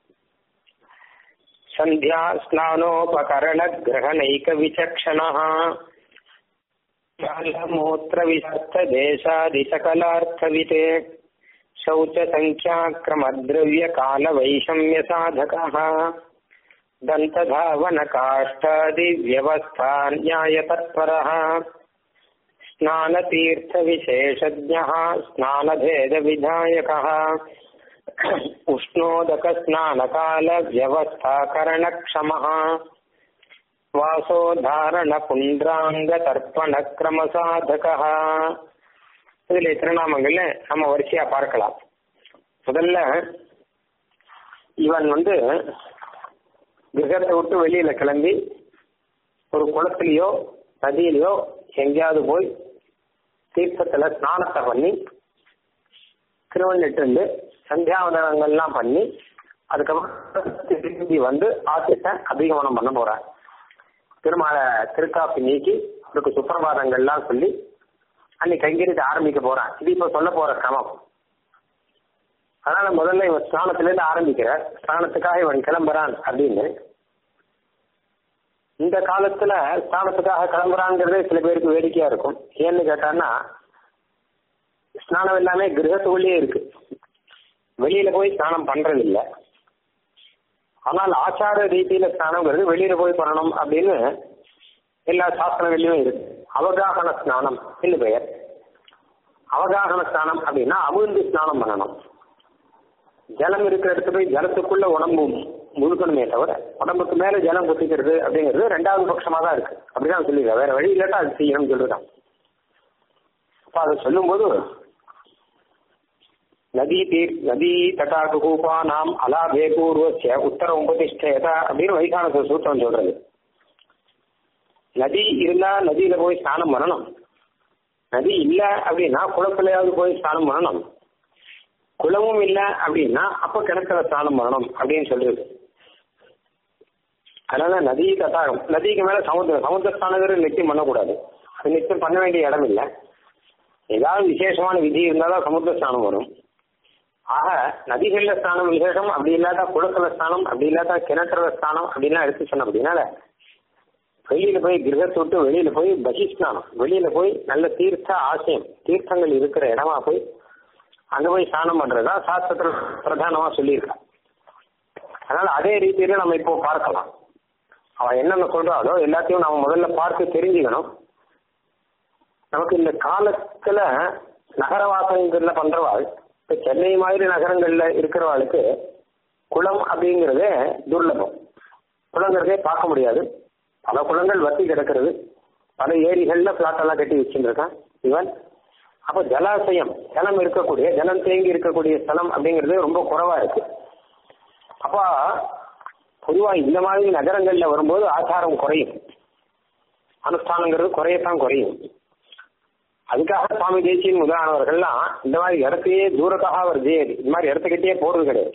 S1: சந்தியா ஸ்நானோபகரண கிரகணைக விசக்ஷண மூத்திர விசர்த்த தேசாதிசகலார்த்தவிதே शौच संख्याक्रमद्रव्य काल वैषम्य साधकः दन्तधावन काष्ठादिव्यवस्था न्याय तत्परः स्नानतीर्थ विशेषज्ञः स्नानभेद विधायकः उष्णोदक स्नानकाल व्यवस्थाकरणक्षमः वासोधारण पुण्ड्राङ्ग तर्पण क्रमसाधकः இதுல திருநாமங்கள்ல நம்ம வரிசையா பார்க்கலாம் முதல்ல இவன் வந்து கிரகத்தை விட்டு வெளியில கிளம்பி ஒரு குளத்திலேயோ நதியிலையோ எங்கேயாவது போய் தீர்த்தத்துல ஸ்நானத்தை பண்ணி திருவள்ளிட்டு இருந்து சந்தியாவதனங்கள்லாம் பண்ணி அதுக்கப்புறம் திரும்பி வந்து ஆத்திட்ட அபிகமனம் பண்ண போறான் திருமாலை திருக்காப்பி நீக்கி அவருக்கு சுப்பிரபாதங்கள்லாம் சொல்லி அன்னைக்கு கைங்கரித்து ஆரம்பிக்க போறான் இது இப்ப சொல்ல போற கிரமம் அதனால முதல்ல இவன் ஸ்நானத்துல இருந்து ஆரம்பிக்கிற ஸ்நானத்துக்காக இவன் கிளம்புறான் அப்படின்னு இந்த காலத்துல ஸ்நானத்துக்காக கிளம்புறாங்கிறதே சில பேருக்கு வேடிக்கையா இருக்கும் ஏன்னு கேட்டான்னா ஸ்நானம் எல்லாமே கிரகத்துக்குள்ளேயே இருக்கு வெளியில போய் ஸ்நானம் பண்றது இல்லை ஆனால் ஆச்சார ரீதியில ஸ்நானம்ங்கிறது வெளியில போய் பண்ணணும் அப்படின்னு எல்லா சாஸ்திரங்கள்லயும் இருக்கு அவகாகன ஸ்நானம் என்று பெயர் அவகாகன ஸ்நானம் அப்படின்னா அமிர்ந்து ஸ்நானம் பண்ணணும் ஜலம் இருக்கிற இடத்துல போய் ஜலத்துக்குள்ள உடம்பு முழுக்கணுமே தவிர உடம்புக்கு மேல ஜலம் குத்திக்கிறது அப்படிங்கிறது ரெண்டாவது பட்சமா தான் இருக்கு அப்படிதான் சொல்லிடுறேன் வேற வழி இல்லாட்டா அது செய்யணும்னு சொல்லிருக்கான் அப்ப அதை சொல்லும்போது நதி தீர் நதி தட்டாக்கு கூப்பா நாம் அலாபே பூர்வசிய உத்தர உபதிஷ்டேத அப்படின்னு வைகானச சூத்திரம் சொல்றது நதி இருந்தா நதியில போய் ஸ்நானம் பண்ணணும் நதி இல்ல அப்படின்னா குளத்துலயாவது போய் ஸ்நானம் பண்ணணும் குளமும் இல்ல அப்படின்னா அப்ப கிணத்துல ஸ்நானம் பண்ணணும் அப்படின்னு சொல்றது அதனால நதி தட்டாகம் நதிக்கு மேல சமுத்திரம் சமுத்திர ஸ்நானங்கிறது நிச்சயம் பண்ணக்கூடாது அது நிச்சயம் பண்ண வேண்டிய இடம் இல்லை ஏதாவது விசேஷமான விதி இருந்தாதான் சமுத்திர ஸ்நானம் வரும் ஆக நதிகள்ல ஸ்நானம் விசேஷம் அப்படி இல்லாத குளத்துல ஸ்நானம் அப்படி இல்லாத கிணற்றுல ஸ்நானம் அப்படின்லாம் எடுத்து சொன்ன அப்படின்னால வெளியில போய் கிரகத்தை விட்டு வெளியில போய் பகிஷ்ணானம் வெளியில போய் நல்ல தீர்த்த ஆசயம் தீர்த்தங்கள் இருக்கிற இடமா போய் அங்க போய் ஸ்நானம் பண்றதா சாஸ்திரத்துல பிரதானமா சொல்லியிருக்கா அதனால அதே ரீதியில நம்ம இப்போ பார்க்கலாம் அவன் என்னென்ன சொல்றாளோ எல்லாத்தையும் நம்ம முதல்ல பார்த்து தெரிஞ்சுக்கணும் நமக்கு இந்த காலத்துல நகரவாசங்கள்ல பண்றவாள் இப்ப சென்னை மாதிரி நகரங்கள்ல இருக்கிறவாளுக்கு குளம் அப்படிங்கிறதே துர்லபம் குளங்கிறதே பார்க்க முடியாது பல குளங்கள் வத்தி கிடக்கிறது பல ஏரிகள்ல பிளாட் எல்லாம் கட்டி வச்சுருக்கான் இவன் அப்ப ஜலாசயம் ஜலம் இருக்கக்கூடிய ஜலம் தேங்கி இருக்கக்கூடிய ஸ்தலம் அப்படிங்கிறது ரொம்ப குறைவா இருக்கு அப்ப பொதுவா இந்த மாதிரி நகரங்கள்ல வரும்போது ஆச்சாரம் குறையும் அனுஷ்டானங்கிறது குறையத்தான் குறையும் அதுக்காக சுவாமி தேசியன் முதலானவர்கள்லாம் இந்த மாதிரி இடத்தையே தூரத்தாக அவர் ஜெயது இந்த மாதிரி இடத்துக்கிட்டே போறது கிடையாது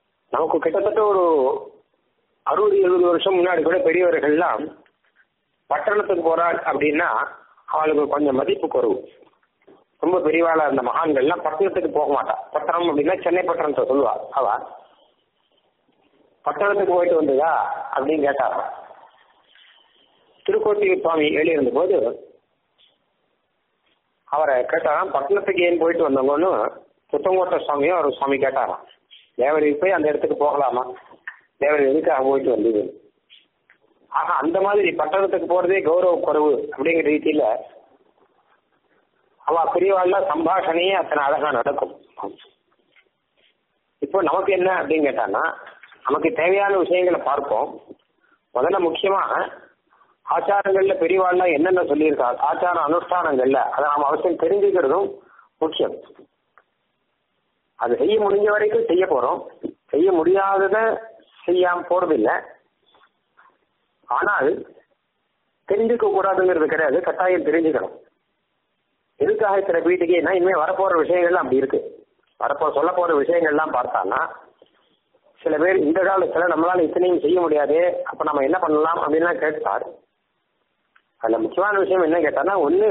S1: நமக்கு கிட்டத்தட்ட ஒரு அறுபது எழுபது வருஷம் முன்னாடி கூட பெரியவர்கள்லாம் பட்டணத்துக்கு போறாள் அப்படின்னா அவளுக்கு கொஞ்சம் மதிப்பு குறைவு ரொம்ப பெரியவாளா இருந்த மகான்கள்லாம் பட்டணத்துக்கு போக மாட்டா பட்டணம் அப்படின்னா சென்னை பட்டணத்தை சொல்லுவா அவ பட்டணத்துக்கு போயிட்டு வந்ததா அப்படின்னு கேட்டாரா திருக்கோட்டி சுவாமி எழுதியிருந்த போது அவரை கேட்டாராம் பட்டணத்துக்கு ஏன் போயிட்டு வந்தவங்கன்னு புத்தங்கோட்ட சுவாமியும் அவர் சுவாமி கேட்டாராம் தேவருக்கு போய் அந்த இடத்துக்கு போகலாமா தேவர் எதுக்காக போயிட்டு வந்தது ஆக அந்த மாதிரி பட்டணத்துக்கு போறதே கௌரவ குறைவு அப்படிங்கிற ரீதியில அவ பெரியவாள்ல சம்பாஷணையே அத்தனை அழகா நடக்கும் இப்போ நமக்கு என்ன அப்படின்னு கேட்டான்னா நமக்கு தேவையான விஷயங்களை பார்ப்போம் முதல்ல முக்கியமா ஆச்சாரங்கள்ல பெரியவாள்ல என்னென்ன சொல்லியிருக்கா ஆச்சார அனுஷ்டானங்கள்ல அதை நாம் அவசியம் தெரிஞ்சுக்கிறதும் முக்கியம் அது செய்ய முடிஞ்ச வரைக்கும் செய்ய போறோம் செய்ய முடியாதத செய்யாம போறதில்லை ஆனால் தெரிஞ்சுக்க கூடாதுங்கிறது கிடையாது கட்டாயம் தெரிஞ்சுக்கணும் எதுக்காக இத்தனை வீட்டுக்கு ஏன்னா இனிமே வரப்போற விஷயங்கள்லாம் அப்படி இருக்கு வரப்போ சொல்ல போற விஷயங்கள்லாம் பார்த்தான்னா சில பேர் இந்த காலத்துல நம்மளால இத்தனையும் செய்ய முடியாது அப்ப நம்ம என்ன பண்ணலாம் அப்படின்லாம் கேட்டார் அதுல முக்கியமான விஷயம் என்ன கேட்டான்னா ஒண்ணு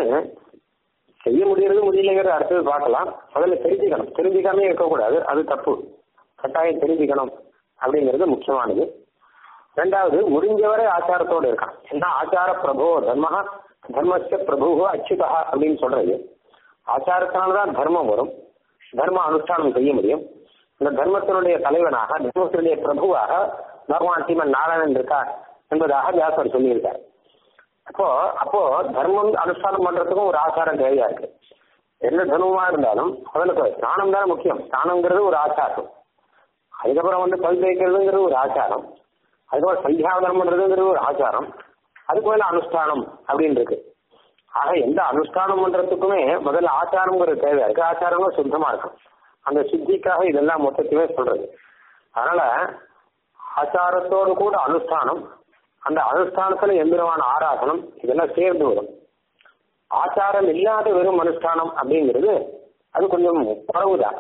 S1: செய்ய முடியறது முடியலைங்கிறது அடுத்தது பார்க்கலாம் முதல்ல தெரிஞ்சுக்கணும் தெரிஞ்சுக்காமே இருக்கக்கூடாது அது தப்பு கட்டாயம் தெரிஞ்சுக்கணும் அப்படிங்கிறது முக்கியமானது ரெண்டாவது முடிஞ்சவரை ஆச்சாரத்தோடு இருக்கான் ஏன்னா ஆச்சார பிரபு தர்ம தர்மஸ்ய பிரபு அச்சுதா அப்படின்னு சொல்றது ஆச்சாரத்தினால்தான் தர்மம் வரும் தர்ம அனுஷ்டானம் செய்ய முடியும் இந்த தர்மத்தினுடைய தலைவனாக தர்மத்தினுடைய பிரபுவாக பகவான் சீமன் நாராயணன் இருக்கார் என்பதாக வியாசர் சொல்லியிருக்கார் அப்போ அப்போ தர்மம் அனுஷ்டானம் பண்றதுக்கும் ஒரு ஆச்சாரம் தேவையா இருக்கு எந்த தர்மமா இருந்தாலும் முதல்ல ஸ்நானம் தானே முக்கியம் ஸ்நானங்கிறது ஒரு ஆச்சாரம் அதுக்கப்புறம் வந்து பல் தேய்க்கிறதுங்கிறது ஒரு ஆச்சாரம் அதுக்கப்புறம் சந்தியாவதனம் பண்றதுங்கிறது ஒரு ஆச்சாரம் அதுக்கு மேல அனுஷ்டானம் அப்படின்னு இருக்கு ஆக எந்த அனுஷ்டானம் பண்றதுக்குமே முதல்ல ஆச்சாரம்ங்கிறது தேவை இருக்கு ஆச்சாரங்களும் சுத்தமா இருக்கும் அந்த சுத்திக்காக இதெல்லாம் மொத்தத்தையுமே சொல்றது அதனால ஆச்சாரத்தோடு கூட அனுஷ்டானம் அந்த அனுஷ்டானத்துல எந்திரமான ஆராதனம் இதெல்லாம் சேர்ந்து வரும் ஆச்சாரம் இல்லாத வெறும் அனுஷ்டானம் அப்படிங்கிறது அது கொஞ்சம் குறவுதான்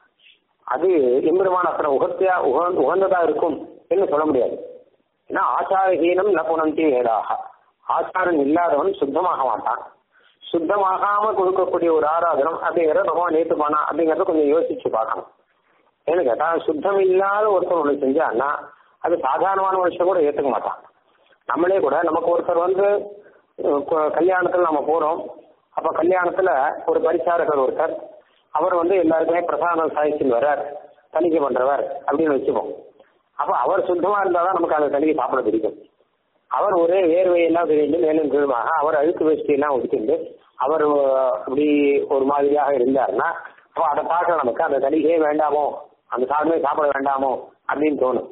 S1: அது எம்பெருமான அத்தனை உகத்தியா உக உகந்ததா இருக்கும் என்று சொல்ல முடியாது ஏன்னா ஆச்சாரஹீனம் ந புனந்தி வேதாக ஆச்சாரம் இல்லாதவன் சுத்தமாக மாட்டான் சுத்தமாகாம கொடுக்கக்கூடிய ஒரு ஆராதனம் அப்படிங்கறத பகவான் ஏற்றுப்பானா அப்படிங்கறத கொஞ்சம் யோசிச்சு பார்க்கணும் ஏன்னு கேட்டா சுத்தம் இல்லாத ஒருத்தர் ஒண்ணு செஞ்சான்னா அது சாதாரணமான மனுஷன் கூட ஏத்துக்க மாட்டான் நம்மளே கூட நமக்கு ஒருத்தர் வந்து கல்யாணத்துல நம்ம போறோம் அப்ப கல்யாணத்துல ஒரு பரிசாரகர் ஒருத்தர் அவர் வந்து எல்லாருக்குமே பிரசாதம் சாய்ச்சின்னு வர்றார் தணிக்கை பண்றவர் அப்படின்னு வச்சுப்போம் அப்ப அவர் சுத்தமா இருந்தாதான் நமக்கு அந்த தணிக்கை சாப்பிட பிடிக்கும் அவர் ஒரே வேர்வையெல்லாம் தெரிந்து மேலும் கீழுமாக அவர் அழுக்கு வேஷ்டி எல்லாம் ஒதுக்கிண்டு அவர் அப்படி ஒரு மாதிரியாக இருந்தாருன்னா அப்போ அதை பார்க்க நமக்கு அந்த தணிக்கையே வேண்டாமோ அந்த சாதமே சாப்பிட வேண்டாமோ அப்படின்னு தோணும்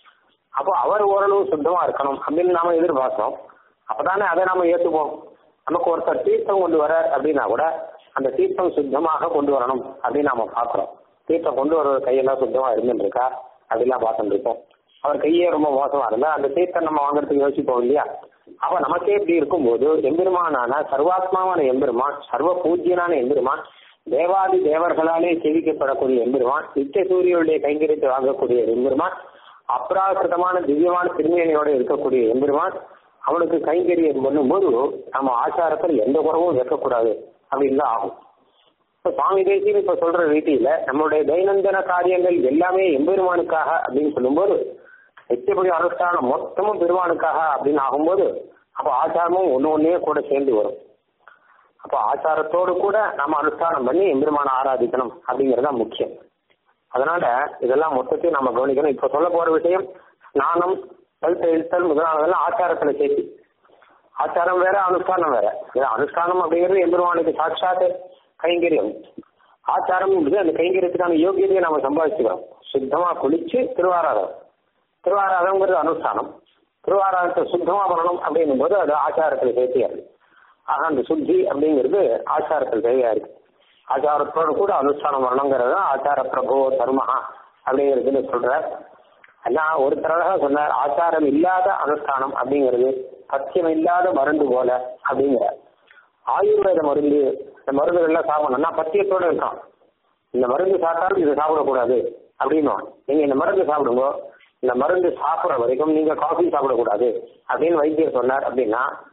S1: அப்போ அவர் ஓரளவு சுத்தமா இருக்கணும் அப்படின்னு நாம எதிர்பார்க்கிறோம் அப்பதானே அதை நாம ஏற்றுப்போம் நமக்கு ஒருத்தர் தீர்த்தம் கொண்டு வர அப்படின்னா கூட அந்த தீர்த்தம் சுத்தமாக கொண்டு வரணும் அப்படின்னு நாம பாக்குறோம் தீர்த்தம் கொண்டு வர கையெல்லாம் சுத்தமா இருந்துருக்கா அப்படிலாம் பார்த்துட்டு இருக்கோம் அவர் கையே ரொம்ப மோசமா இருந்தா அந்த தீர்த்தம் நம்ம வாங்குறதுக்கு யோசிப்போம் இல்லையா அப்ப நமக்கே இப்படி இருக்கும்போது எம்பெருமானான சர்வாத்மாவான எம்பெருமான் சர்வ பூஜ்யனான எம்பெருமான் தேவாதி தேவர்களாலே சேவிக்கப்படக்கூடிய எம்பெருமான் நித்திய சூரியனுடைய கைங்கரியத்தை வாங்கக்கூடிய எம்பெருமான் அப்ராகிருதமான திவ்யமான திருமேனியோட இருக்கக்கூடிய எம்பெருமான் அவனுக்கு கைங்கரியம் பண்ணும்போது நம்ம ஆச்சாரத்தில் எந்த குறவும் வைக்கக்கூடாது அப்படின்னு தான் ஆகும் இப்ப சுவாமி தேசியம் இப்ப சொல்ற ரீதியில நம்மளுடைய தைனந்தன காரியங்கள் எல்லாமே எம்பெருமானுக்காக அப்படின்னு சொல்லும்போது நிச்சயப்படி அனுஷ்டானம் மொத்தமும் பெருமானுக்காக அப்படின்னு ஆகும்போது அப்ப ஆச்சாரமும் ஒண்ணு ஒன்னே கூட சேர்ந்து வரும் அப்ப ஆச்சாரத்தோடு கூட நம்ம அனுஷ்டானம் பண்ணி எம்பெருமான ஆராதிக்கணும் அப்படிங்கறதா முக்கியம் அதனால இதெல்லாம் மொத்தத்தையும் நம்ம கவனிக்கணும் இப்ப சொல்ல போற விஷயம் ஸ்நானம் பல் தெழுத்தல் முதலானதெல்லாம் ஆச்சாரத்துல சேர்த்து ஆச்சாரம் வேற அனுஷ்டானம் வேற அனுஷ்டானம் அப்படிங்கிறது எம்பெருமானுக்கு சாட்சாத் கைங்கரியம் ஆச்சாரம் அந்த கைங்கரியத்துக்கான யோகியதையை நம்ம சம்பாதிச்சுக்கிறோம் சுத்தமா குளிச்சு திருவாராதம் திருவாராதம்ங்கிறது அனுஷ்டானம் திருவாராதத்தை சுத்தமா பண்ணணும் அப்படிங்கும் போது அது ஆச்சாரத்தில் தேவையா இருக்கு ஆக அந்த சுத்தி அப்படிங்கிறது ஆச்சாரத்தில் தேவையா இருக்கு ஆச்சாரத்தோடு கூட அனுஷ்டானம் வரணுங்கிறது ஆச்சார பிரபோ தர்மஹா அப்படிங்கிறதுன்னு சொல்ற எல்லாம் ஒரு தடவை சொன்னார் ஆச்சாரம் இல்லாத அனுஷ்டானம் அப்படிங்கிறது சத்தியம் இல்லாத மருந்து போல அப்படிங்கிற ஆயுர்வேத மருந்து இந்த மருந்துகள் எல்லாம் சாப்பிடணும்னா பத்தியத்தோட இருக்கான் இந்த மருந்து சாப்பிட்டாலும் இதை சாப்பிடக்கூடாது அப்படின்னு நீங்க இந்த மருந்து சாப்பிடுங்க இந்த மருந்து சாப்பிட்ற வரைக்கும் நீங்க காஃபி சாப்பிடக்கூடாது அப்படின்னு வைத்தியர் சொன்னார் அப்படின்னா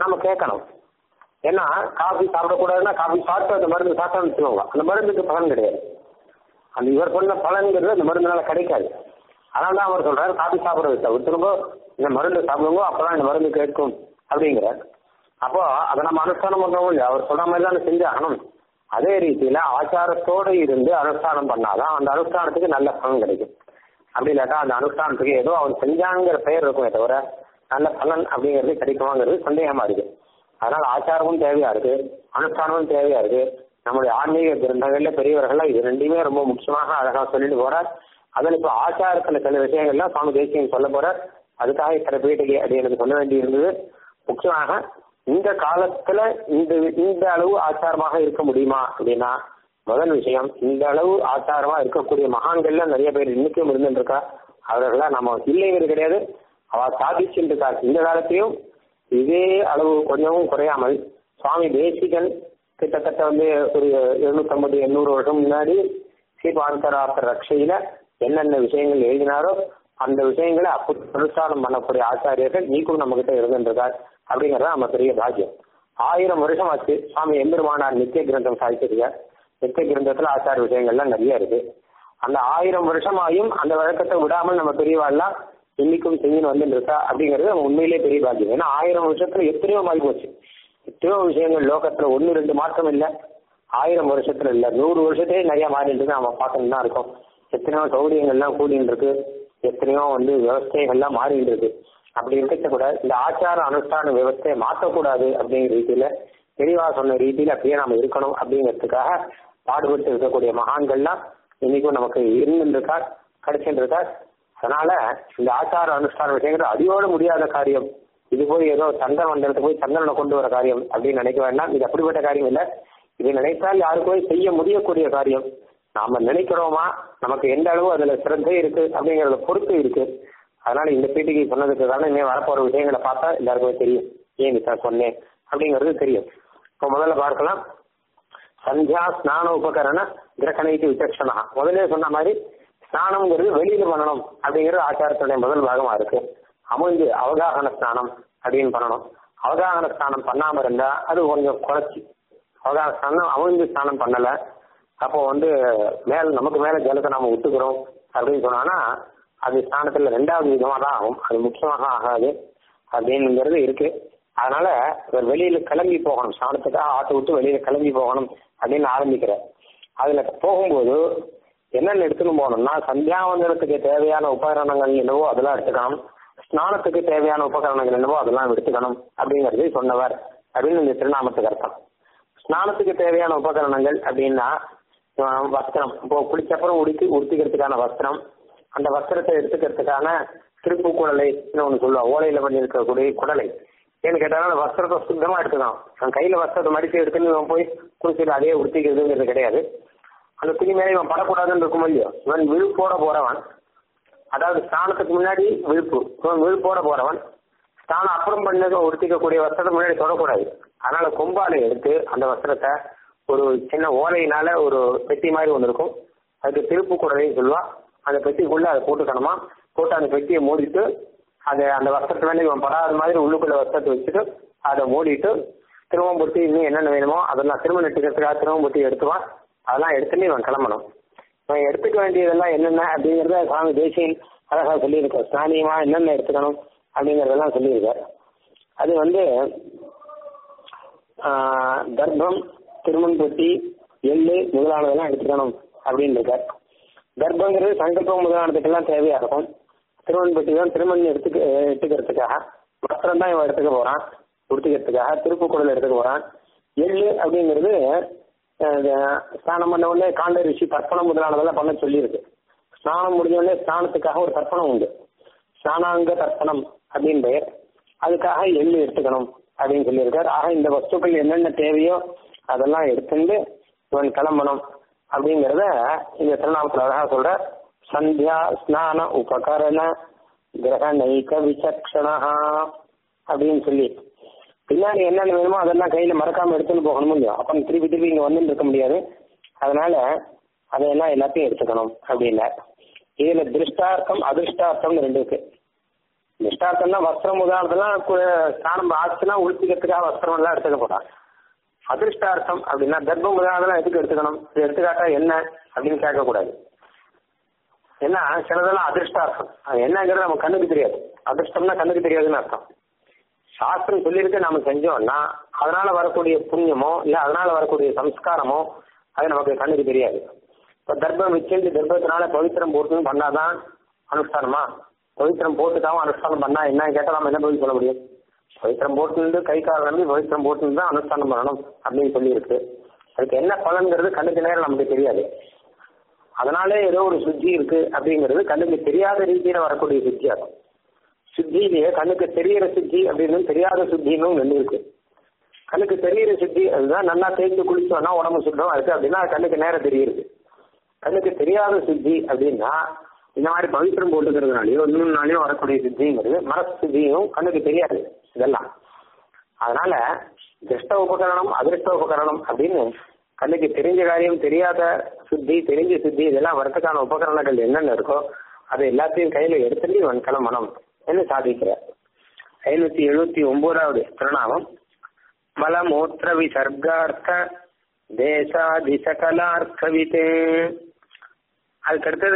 S2: நம்ம கேட்கணும் ஏன்னா காஃபி சாப்பிடக்கூடாதுன்னா காஃபி சாப்பிட்டு அந்த மருந்து சாப்பிட்டோம்னு வச்சுக்கோங்க அந்த மருந்துக்கு பலன் கிடையாது அந்த இவர் சொன்ன பலன்கிறது அந்த மருந்துனால கிடைக்காது அதனால தான் அவர் சொல்றாரு காஃபி சாப்பிட்றது தவிர்த்துருங்கோ இந்த மருந்து சாப்பிடுங்க அப்பதான் இந்த மருந்து கேட்கும் அப்படிங்கிறார் அப்போ அதை நம்ம அனுஷ்டானம் பண்றோம் இல்லையா அவர் சொல்ற மாதிரி தான் செஞ்சு ஆகணும் அதே ரீதியில ஆச்சாரத்தோடு இருந்து அனுஷ்டானம் பண்ணாதான் அந்த அனுஷ்டானத்துக்கு நல்ல பலன் கிடைக்கும் அப்படி இல்லாட்டா அந்த அனுஷ்டானத்துக்கு ஏதோ அவர் செஞ்சாங்கிற பெயர் இருக்குமே தவிர நல்ல பலன் அப்படிங்கிறது கிடைக்குமாங்கிறது சந்தேகமா இருக்கு அதனால ஆச்சாரமும் தேவையா இருக்கு அனுஷ்டானமும் தேவையா இருக்கு நம்முடைய ஆன்மீக கிரந்தங்கள்ல பெரியவர்கள்லாம் இது ரெண்டுமே ரொம்ப முக்கியமாக அழகா சொல்லிட்டு போறார் அதில் இப்போ ஆச்சாரத்துல சில விஷயங்கள்லாம் சுவாமி தேசியம் சொல்ல போறார் அதுக்காக இத்தனை பீட்டிகை அப்படி எனக்கு சொல்ல வேண்டி இருந்தது முக்கியமாக இந்த காலத்துல இந்த இந்த அளவு ஆச்சாரமாக இருக்க முடியுமா அப்படின்னா முதல் விஷயம் இந்த அளவு ஆச்சாரமா இருக்கக்கூடிய மகான்கள்ல நிறைய பேர் இன்னைக்கும் இருந்துட்டு இருக்கா அவர்களா நம்ம இல்லைங்கிறது கிடையாது அவ சாதிச்சுட்டு இருக்கா இந்த காலத்தையும் இதே அளவு கொஞ்சமும் குறையாமல் சுவாமி தேசிகன் கிட்டத்தட்ட வந்து ஒரு எழுநூத்தம்பது எண்ணூறு வருஷம் முன்னாடி ஸ்ரீபாந்தராசர் ரக்ஷையில என்னென்ன விஷயங்கள் எழுதினாரோ அந்த விஷயங்களை அப்படி அனுஷ்டானம் பண்ணக்கூடிய ஆச்சாரியர்கள் நீக்கும் நம்ம கிட்ட இருந்துருக்கார் அப்படிங்கறது நம்ம பெரிய பாக்கியம் ஆயிரம் வருஷம் ஆச்சு சுவாமி எம்பெருமானார் நித்திய கிரந்தம் சாதிச்சிருக்கார் நித்திய கிரந்தத்துல ஆச்சார விஷயங்கள்லாம் நிறைய இருக்கு அந்த ஆயிரம் வருஷமாயும் அந்த வழக்கத்தை விடாமல் நம்ம பெரியவாள்லாம் இன்னைக்கும் செஞ்சுன்னு வந்துட்டு இருக்கா அப்படிங்கிறது நம்ம உண்மையிலே பெரிய பாக்கியம் ஏன்னா ஆயிரம் வருஷத்துல எத்தனையோ மாறி போச்சு எத்தனையோ விஷயங்கள் லோகத்துல ஒன்னு ரெண்டு மாற்றம் இல்ல ஆயிரம் வருஷத்துல இல்ல நூறு வருஷத்தையே நிறைய மாறிட்டு நம்ம பார்த்துட்டு தான் இருக்கோம் எத்தனையோ சௌகரியங்கள்லாம் கூடிட்டு இருக்கு எத்தனையோ வந்து விவசாயங்கள்லாம் மாறிட்டு இருக்கு அப்படி இருக்க கூட இந்த ஆச்சார அனுஷ்டான விவசாயை மாற்றக்கூடாது அப்படிங்கிற ரீதியில தெளிவா சொன்ன ரீதியில அப்படியே நம்ம இருக்கணும் அப்படிங்கிறதுக்காக பாடுபட்டு இருக்கக்கூடிய மகான்கள்லாம் இன்னைக்கும் நமக்கு இருந்துருக்கார் கிடைச்சிட்டு இருக்கார் அதனால இந்த ஆச்சார அனுஷ்டான விஷயங்கள் அடியோட முடியாத காரியம் இது போய் ஏதோ சந்திர மண்டலத்துக்கு போய் சந்திரனை கொண்டு வர காரியம் அப்படின்னு நினைக்க வேண்டாம் இது அப்படிப்பட்ட காரியம் இல்லை இது நினைத்தால் யாருக்கும் செய்ய முடியக்கூடிய காரியம் நாம நினைக்கிறோமா நமக்கு எந்த அளவு அதுல சிரத்தை இருக்கு அப்படிங்கறத பொறுத்து இருக்கு அதனால இந்த பீட்டிகை சொன்னதுக்கு காரணம் இனிமே வரப்போற விஷயங்களை பார்த்தா எல்லாருக்குமே தெரியும் ஏன் இதை சொன்னேன் அப்படிங்கிறது தெரியும் இப்போ முதல்ல பார்க்கலாம் சந்தியா ஸ்நான உபகரண கிரகணைக்கு விசக்ஷனா முதல்ல சொன்ன மாதிரி ஸ்நானம்ங்கிறது வெளியில பண்ணணும் அப்படிங்கிறது ஆச்சாரத்துடைய முதல் பாகமா இருக்கு அமிழ்ந்து அவகாகன ஸ்நானம் அப்படின்னு பண்ணணும் அவகாகன ஸ்நானம் பண்ணாம இருந்தா அது கொஞ்சம் குறைச்சி அவகாகன ஸ்நானம் அமிழ்ந்து ஸ்நானம் பண்ணல அப்போ வந்து மேல நமக்கு மேல ஜலத்தை நாம விட்டுக்கிறோம் அப்படின்னு சொன்னானா அது ஸ்நானத்துல ரெண்டாவது விதமா தான் ஆகும் அது முக்கியமாக ஆகாது அப்படிங்கிறது இருக்கு அதனால வெளியில கிளம்பி போகணும் ஸ்நானத்துக்காக ஆட்டை விட்டு வெளியில கிளம்பி போகணும் அப்படின்னு ஆரம்பிக்கிறேன் அதுல போகும்போது என்னென்ன எடுத்துன்னு போகணும்னா சந்தியாவந்தனத்துக்கு தேவையான உபகரணங்கள் என்னவோ அதெல்லாம் எடுத்துக்கணும் ஸ்நானத்துக்கு தேவையான உபகரணங்கள் என்னவோ அதெல்லாம் எடுத்துக்கணும் அப்படிங்கறது சொன்னவர் அப்படின்னு இந்த திருநாமத்துக்கு அர்த்தம் ஸ்நானத்துக்கு தேவையான உபகரணங்கள் அப்படின்னா வஸ்திரம் இப்போ குளிச்சப்புறம் உடுத்தி உடுத்திக்கிறதுக்கான வஸ்திரம் அந்த வஸ்திரத்தை எடுத்துக்கிறதுக்கான திருப்பு குடலை ஒன்று சொல்லுவா ஓலையில பண்ணியிருக்கக்கூடிய குடலை ஏன்னு கேட்டாலும் வஸ்திரத்தை சுத்தமா எடுத்துக்கலாம் அவன் கையில வஸ்திரத்தை மடித்து எடுத்துன்னு இவன் போய் குளிச்சுட்டு அதே உடுத்திக்கிறதுங்கிறது கிடையாது அந்த துணி மேலே இவன் படக்கூடாதுன்னு இருக்கும் இல்லையோ இவன் விழுப்போட போறவன் அதாவது ஸ்நானத்துக்கு முன்னாடி விழுப்பு இவன் விழுப்போட போறவன் ஸ்நானம் அப்புறம் பண்ணது உடுத்திக்கக்கூடிய வஸ்திரத்தை முன்னாடி தொடக்கூடாது அதனால கொம்பாலை எடுத்து அந்த வஸ்திரத்தை ஒரு சின்ன ஓலையினால ஒரு பெட்டி மாதிரி ஒன்று இருக்கும் அதுக்கு திருப்பு குடலைன்னு சொல்லுவா அந்த பெட்டிக்குள்ள அதை போட்டுக்கணுமா போட்டு அந்த பெட்டியை மூடிட்டு அதை அந்த வஸ்திரத்து மேலே இவன் படாத மாதிரி உள்ளுக்குள்ள வஸ்திரத்தை வச்சுட்டு அதை மூடிட்டு திரும்பவும் பொட்டி இன்னும் என்னென்ன வேணுமோ அதெல்லாம் திரும்ப நெட்டுக்கிறதுக்காக திரும்பவும் பொட்டி எடுத்துவான் அதெல்லாம் எடுத்துட்டு இவன் கிளம்பணும் இவன் எடுத்துக்க வேண்டியதெல்லாம் என்னென்ன அப்படிங்கறத சுவாமி தேசியன் அழகா சொல்லியிருக்கார் ஸ்நானியமா என்னென்ன எடுத்துக்கணும் அப்படிங்கறதெல்லாம் சொல்லியிருக்கார் அது வந்து கர்ப்பம் திருமண் பொட்டி எள்ளு முதலானதெல்லாம் எடுத்துக்கணும் அப்படின்னு இருக்கார் கர்ப்பங்கிறது சங்கல்பம் முதலானதுக்கெல்லாம் தேவையா இருக்கும் திருமண் பெட்டி தான் திருமண் எடுத்துக்க எடுத்துக்கிறதுக்காக வஸ்திரம் தான் இவன் எடுத்துக்க போறான் உடுத்திக்கிறதுக்காக திருப்பு குடல் எடுத்துக்க போறான் எள்ளு அப்படிங்கிறது ஸ்நானம் பண்ண உடனே காண்ட ரிஷி தர்ப்பணம் முதலானதெல்லாம் பண்ண சொல்லியிருக்கு ஸ்நானம் முடிஞ்ச உடனே ஸ்நானத்துக்காக ஒரு தர்ப்பணம் உண்டு ஸ்நானாங்க தர்ப்பணம் அப்படின்னு பெயர் அதுக்காக எள்ளு எடுத்துக்கணும் அப்படின்னு சொல்லியிருக்காரு ஆக இந்த வஸ்துக்கள் என்னென்ன தேவையோ அதெல்லாம் எடுத்துட்டு இவன் கிளம்பணும் அப்படிங்கிறத இந்த திருநாமத்தில் அழகா சொல்ற சந்தியா ஸ்நான உபகரண கிரகணைக விசக்ஷணா அப்படின்னு சொல்லி பின்னாடி என்னென்ன வேணுமோ அதெல்லாம் கையில மறக்காம எடுத்துன்னு போகணும் இல்லையோ அப்ப திருப்பி திருப்பி இங்க வந்துட்டு இருக்க முடியாது அதனால அதையெல்லாம் எல்லாத்தையும் எடுத்துக்கணும் அப்படின்னா இதுல திருஷ்டார்த்தம் அதிர்ஷ்டார்த்தம் ரெண்டு இருக்கு நிஷ்டார்த்தம்னா வஸ்திரம் உதாரணத்துலாம் ஸ்நானம் ஆச்சுன்னா உளுத்திக்கிறதுக்காக வஸ்திரம் எல்லாம் எடுத்துக்க போறாங்க அதிர்ஷ்டார்த்தம் அப்படின்னா தர்ப்பம் உதாரணம் எதுக்கு எடுத்துக்கணும் இது எடுத்துக்காட்டா என்ன அப்படின்னு கேட்கக்கூடாது ஏன்னா சிலதெல்லாம் அதிர்ஷ்டார்த்தம் அது என்னங்கிறது நம்ம கண்ணுக்கு தெரியாது அதிர்ஷ்டம்னா கண்ணுக்கு தெரியாதுன்னு அர்த்தம் சாஸ்திரம் சொல்லியிருக்கு நாம செஞ்சோம்னா அதனால வரக்கூடிய புண்ணியமோ இல்ல அதனால வரக்கூடிய சம்ஸ்காரமோ அது நமக்கு கண்ணுக்கு தெரியாது இப்ப தர்ப்பம் வச்சுட்டு தர்ப்பத்தினால பவித்திரம் போட்டுன்னு பண்ணாதான் அனுஷ்டானமா பவித்திரம் போட்டுக்காம அனுஷ்டானம் பண்ணா என்ன கேட்டா நம்ம என்ன பதில் சொல்ல முடியும் பவித்திரம் போட்டு கை கால் நம்பி பவித்திரம் போட்டு தான் அனுஷ்டானம் பண்ணணும் அப்படின்னு சொல்லியிருக்கு அதுக்கு என்ன பலன்கிறது கண்ணுக்கு நேரம் நமக்கு தெரியாது அதனாலே ஏதோ ஒரு சுத்தி இருக்கு அப்படிங்கிறது கண்ணுக்கு தெரியாத ரீதியில வரக்கூடிய சுத்தி ஆகும் சுத்தியிலேயே கண்ணுக்கு தெரியற சுத்தி அப்படின்னு தெரியாத சுத்தின்னு ஒண்ணு இருக்கு கண்ணுக்கு தெரியற சுத்தி அதுதான் நல்லா தேய்ச்சி குளிச்சோம்னா உடம்பு சுத்தமா இருக்கு அப்படின்னா அது கண்ணுக்கு நேரம் தெரியுது கண்ணுக்கு தெரியாத சுத்தி அப்படின்னா இந்த மாதிரி பவித்திரம் போட்டுக்கிறதுனாலயோ இன்னொன்னாலையோ வரக்கூடிய சுத்திங்கிறது மனசு சுத்தியும் கண்ணுக்கு தெரியாது இதெல்லாம் அதனால திருஷ்ட உபகரணம் அதிர்ஷ்ட உபகரணம் அப்படின்னு கண்ணுக்கு தெரிஞ்ச காரியம் தெரியாத சுத்தி தெரிஞ்ச சுத்தி இதெல்லாம் வரத்துக்கான உபகரணங்கள் என்னென்ன இருக்கோ அதை எல்லாத்தையும் கையில எடுத்துட்டு இவன் கிளம்பணும் என்று சாதிக்கிறார் ஐநூத்தி எழுபத்தி ஒன்பதாவது திருநாமம் மலமூத்திர விசர்கார்த்த தேசாதிசகலார்த்தவிதே அதுக்கு அடுத்தது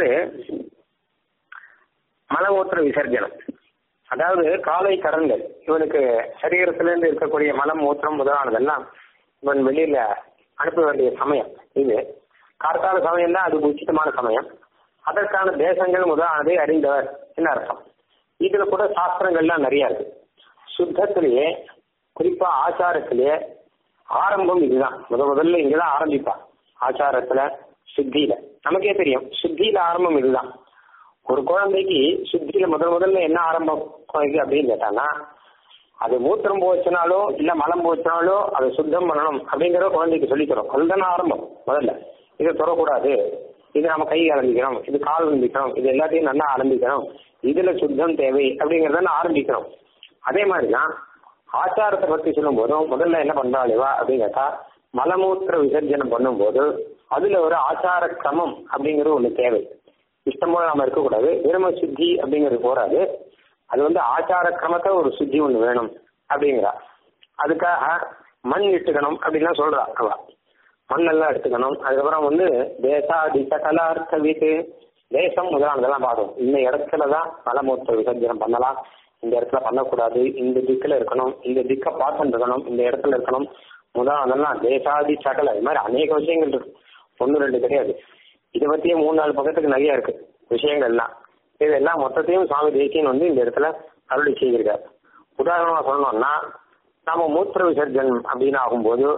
S2: மலமூத்திர விசர்ஜனம் அதாவது காலை கடன்கள் இவனுக்கு சரீரத்திலிருந்து இருக்கக்கூடிய மலம் மூத்திரம் முதலானதெல்லாம் இவன் வெளியில அனுப்ப வேண்டிய சமயம் இது கார்த்தால சமயம் தான் அது உச்சிதமான சமயம் அதற்கான தேசங்கள் முதலானதை அறிந்தவர் என்ன அர்த்தம் இதுல கூட சாஸ்திரங்கள்லாம் நிறைய இருக்கு சுத்தத்திலேயே குறிப்பா ஆச்சாரத்திலேயே ஆரம்பம் இதுதான் முத முதல்ல இங்கதான் ஆரம்பிப்பா ஆச்சாரத்துல சுத்தியில நமக்கே தெரியும் சுத்தியில ஆரம்பம் இதுதான் ஒரு குழந்தைக்கு சுத்தியில முதல் முதல்ல என்ன ஆரம்பம் குழந்தைக்கு அப்படின்னு கேட்டானா அது மூத்திரம் போச்சுனாலோ இல்ல மலம் போச்சுனாலோ அதை சுத்தம் பண்ணணும் அப்படிங்கறத குழந்தைக்கு சொல்லிக்கிறோம் அதுதானே ஆரம்பம் முதல்ல இதை தொடக்கூடாது இது நம்ம கை ஆரம்பிக்கணும் இது கால் ஆரம்பிக்கணும் இது எல்லாத்தையும் நல்லா ஆரம்பிக்கணும் இதுல சுத்தம் தேவை அப்படிங்கறத ஆரம்பிக்கிறோம் அதே மாதிரிதான் ஆச்சாரத்தை பத்தி சொல்லும் போதும் முதல்ல என்ன பண்றாளேவா அப்படின்னு கேட்டா மலமூத்திர விசர்ஜனம் பண்ணும்போது அதுல ஒரு ஆச்சார கிரமம் அப்படிங்கிறது ஒண்ணு தேவை இஷ்டம் போல நாம இருக்கக்கூடாது விரும்ப சுத்தி அப்படிங்கிறது போறாது அது வந்து ஆச்சார கிரமத்தை ஒரு சுத்தி ஒண்ணு வேணும் அப்படிங்கிறா அதுக்காக மண் இட்டுக்கணும் அப்படின்லாம் சொல்றா அவ மண்ணெல்லாம் எடுத்துக்கணும் அதுக்கப்புறம் வந்து தேசாதி சகலார்த்த வீட்டு தேசம் முதலானதெல்லாம் பார்த்தோம் இந்த இடத்துலதான் மலமூத்திர விசர்ஜனம் பண்ணலாம் இந்த இடத்துல பண்ணக்கூடாது இந்த திக்கில் இருக்கணும் இந்த திக்கை பார்த்துட்டு இருக்கணும் இந்த இடத்துல இருக்கணும் முதலானதெல்லாம் தேசாதி சகல இது மாதிரி அநேக விஷயங்கள் இருக்கு ஒன்று ரெண்டு கிடையாது இதை பத்தியே மூணு நாலு பக்கத்துக்கு நிறைய இருக்கு விஷயங்கள்லாம் இதெல்லாம் மொத்தத்தையும் சுவாமி தேசியன் வந்து இந்த இடத்துல அருளி செய்திருக்காரு உதாரணமா சொல்லணும்னா நாம மூத்திர விசர்ஜனம் அப்படின்னு ஆகும்போது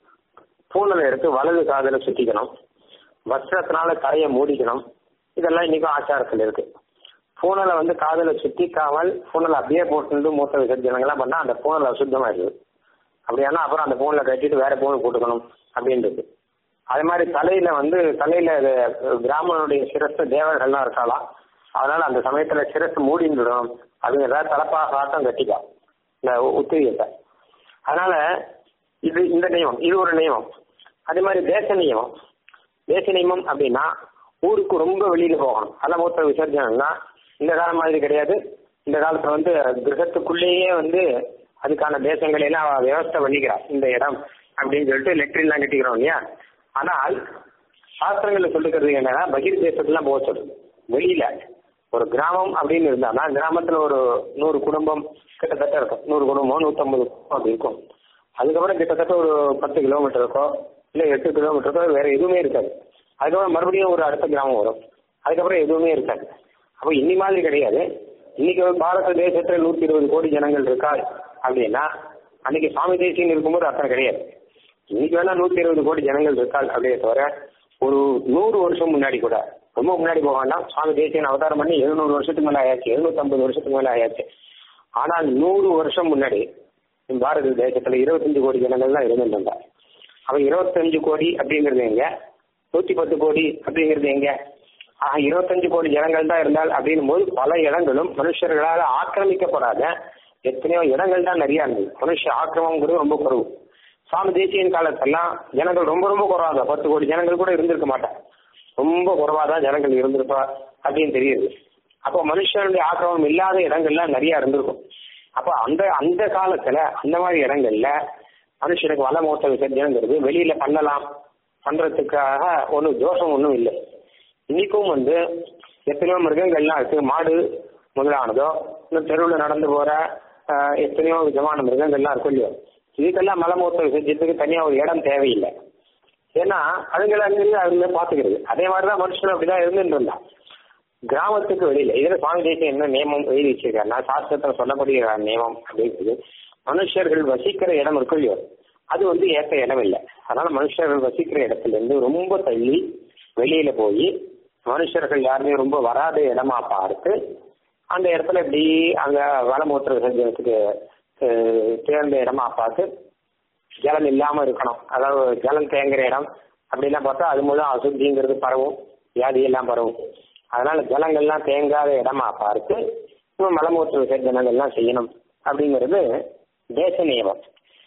S2: பூனலை எடுத்து வலது காதல சுத்திக்கணும் வஸ்திரத்தினால தலையை மூடிக்கணும் இதெல்லாம் இன்னைக்கும் ஆச்சாரத்தில் இருக்கு பூனலை வந்து காதல சுத்திக்காமல் பூனலை அப்படியே போட்டு மூத்த விசர்ஜனங்கள்லாம் பண்ணா அந்த பூனல் அசுத்தமாயிடுது அப்படியானா அப்புறம் அந்த பூனலை கட்டிட்டு வேற பூனை போட்டுக்கணும் அப்படின்றது அது மாதிரி தலையில வந்து தலையில பிராமணனுடைய சிரஸ்து தேவர்கள்லாம் இருக்காளாம் அதனால அந்த சமயத்துல சிரஸ் மூடிந்துடும் அப்படிங்கிறத தலப்பாக ஆட்டம் கட்டிக்கா இந்த உத்திரியத்தை அதனால இது இந்த நியமம் இது ஒரு நியமம் அதே மாதிரி தேச நியமம் தேச நியமம் அப்படின்னா ஊருக்கு ரொம்ப வெளியில போகணும் அலமூத்திர விசர்ஜனம்னா இந்த காலம் மாதிரி கிடையாது இந்த காலத்துல வந்து கிரகத்துக்குள்ளேயே வந்து அதுக்கான தேசங்களை எல்லாம் வியவஸ்தை பண்ணிக்கிறா இந்த இடம் அப்படின்னு சொல்லிட்டு லெட்டரிலாம் கட்டிக்கிறோம் இல்லையா ஆனால் சாஸ்திரங்கள்ல சொல்லிக்கிறது என்னன்னா பகிர் தேசத்துலாம் போக சொல்லுது வெளியில ஒரு கிராமம் அப்படின்னு இருந்தானா கிராமத்துல ஒரு நூறு குடும்பம் கிட்டத்தட்ட இருக்கும் நூறு குடும்பம் நூத்தம்பது அப்படி இருக்கும் அதுக்கப்புறம் கிட்டத்தட்ட ஒரு பத்து கிலோமீட்டர் இருக்கோ இல்ல எட்டு கிலோமீட்டருக்கோ வேற எதுவுமே இருக்காது அதுக்கப்புறம் மறுபடியும் ஒரு அடுத்த கிராமம் வரும் அதுக்கப்புறம் எதுவுமே இருக்காது அப்போ இன்னி மாதிரி கிடையாது இன்னைக்கு பாரத தேசத்துல நூத்தி இருபது கோடி ஜனங்கள் இருக்கா அப்படின்னா அன்னைக்கு சுவாமி தேசியம் இருக்கும்போது அத்தனை கிடையாது இன்னைக்கு வேணா நூத்தி இருபது கோடி ஜனங்கள் இருக்காள் அப்படியே தவிர ஒரு நூறு வருஷம் முன்னாடி கூட ரொம்ப முன்னாடி போக வேண்டாம் சுவாமி தேசியன் அவதாரம் பண்ணி எழுநூறு வருஷத்துக்கு மேல ஆயாச்சு எழுநூத்தி ஐம்பது வருஷத்துக்கு மேல ஆயாச்சு ஆனால் நூறு வருஷம் முன்னாடி பாரத தேசத்துல இருபத்தஞ்சு கோடி ஜனங்கள் தான் இருந்துட்டு அவ இருபத்தஞ்சு கோடி அப்படிங்கிறது எங்க நூத்தி பத்து கோடி அப்படிங்கிறது எங்க ஆக இருபத்தஞ்சு கோடி ஜனங்கள் தான் இருந்தால் அப்படின்னும் போது பல இடங்களும் மனுஷர்களால் ஆக்கிரமிக்கப்படாத எத்தனையோ இடங்கள் தான் நிறைய இருந்தது மனுஷ ஆக்கிரமங்கிறது ரொம்ப குறைவு சுவாமி தேசியன் காலத்தெல்லாம் ஜனங்கள் ரொம்ப ரொம்ப குறவாங்க பத்து கோடி ஜனங்கள் கூட இருந்திருக்க மாட்டாங்க ரொம்ப குறைவா தான் ஜனங்கள் இருந்திருப்பா அப்படின்னு தெரியுது
S1: அப்போ மனுஷனுடைய ஆக்கிரமம் இல்லாத இடங்கள்லாம் நிறைய இருந்திருக்கும் அப்போ அந்த அந்த காலத்துல அந்த மாதிரி இடங்கள்ல மனுஷனுக்கு வளமோட்ட விசர்ஜனங்கிறது வெளியில பண்ணலாம் பண்றதுக்காக ஒன்றும் தோஷம் ஒன்றும் இல்லை இன்னைக்கும் வந்து எத்தனையோ மிருகங்கள்லாம் இருக்கு மாடு முதலானதோ இன்னும் தெருவில் நடந்து போற ஆஹ், எத்தனையோ விதமான மிருகங்கள்லாம் இருக்கும் இல்லையோ இதுக்கெல்லாம் மலமூத்த விசர்ஜனத்துக்கு தனியா ஒரு இடம் தேவையில்லை ஏன்னா அதுங்களை அங்கிருந்து அதுல பாத்துக்கிறது அதே மாதிரிதான் மனுஷன் அப்படிதான் இருந்துட்டு இருந்தான் கிராமத்துக்கு வெளியில இதுல சுவாமி தேசியம் என்ன நியமம் எழுதி வச்சிருக்காருன்னா சாஸ்திரத்துல சொல்லப்படுகிற நியமம் அப்படிங்கிறது மனுஷர்கள் வசிக்கிற இடம் இருக்கும் இல்லையோ அது வந்து ஏற்ற இடம் இல்லை அதனால மனுஷர்கள் வசிக்கிற இடத்துல இருந்து ரொம்ப தள்ளி வெளியில போய் மனுஷர்கள் யாருமே ரொம்ப வராத இடமா பார்த்து அந்த இடத்துல இப்படி அங்க வளமூத்திர விசர்ஜனத்துக்கு அஹ், தேர்ந்த இடமா பார்த்து ஜலம் இல்லாம இருக்கணும் அதாவது ஜலம் தேங்குற இடம் அப்படிலாம் பார்த்தா அது மூலம் அசுத்திங்கிறது பரவும் வியாதி எல்லாம் பரவும் அதனால ஜலங்கள்லாம் தேங்காத இடமா பார்த்து இன்னும் மலமூத்திர விசர்ஜனங்கள்லாம் செய்யணும் அப்படிங்கிறது தேச நியமம்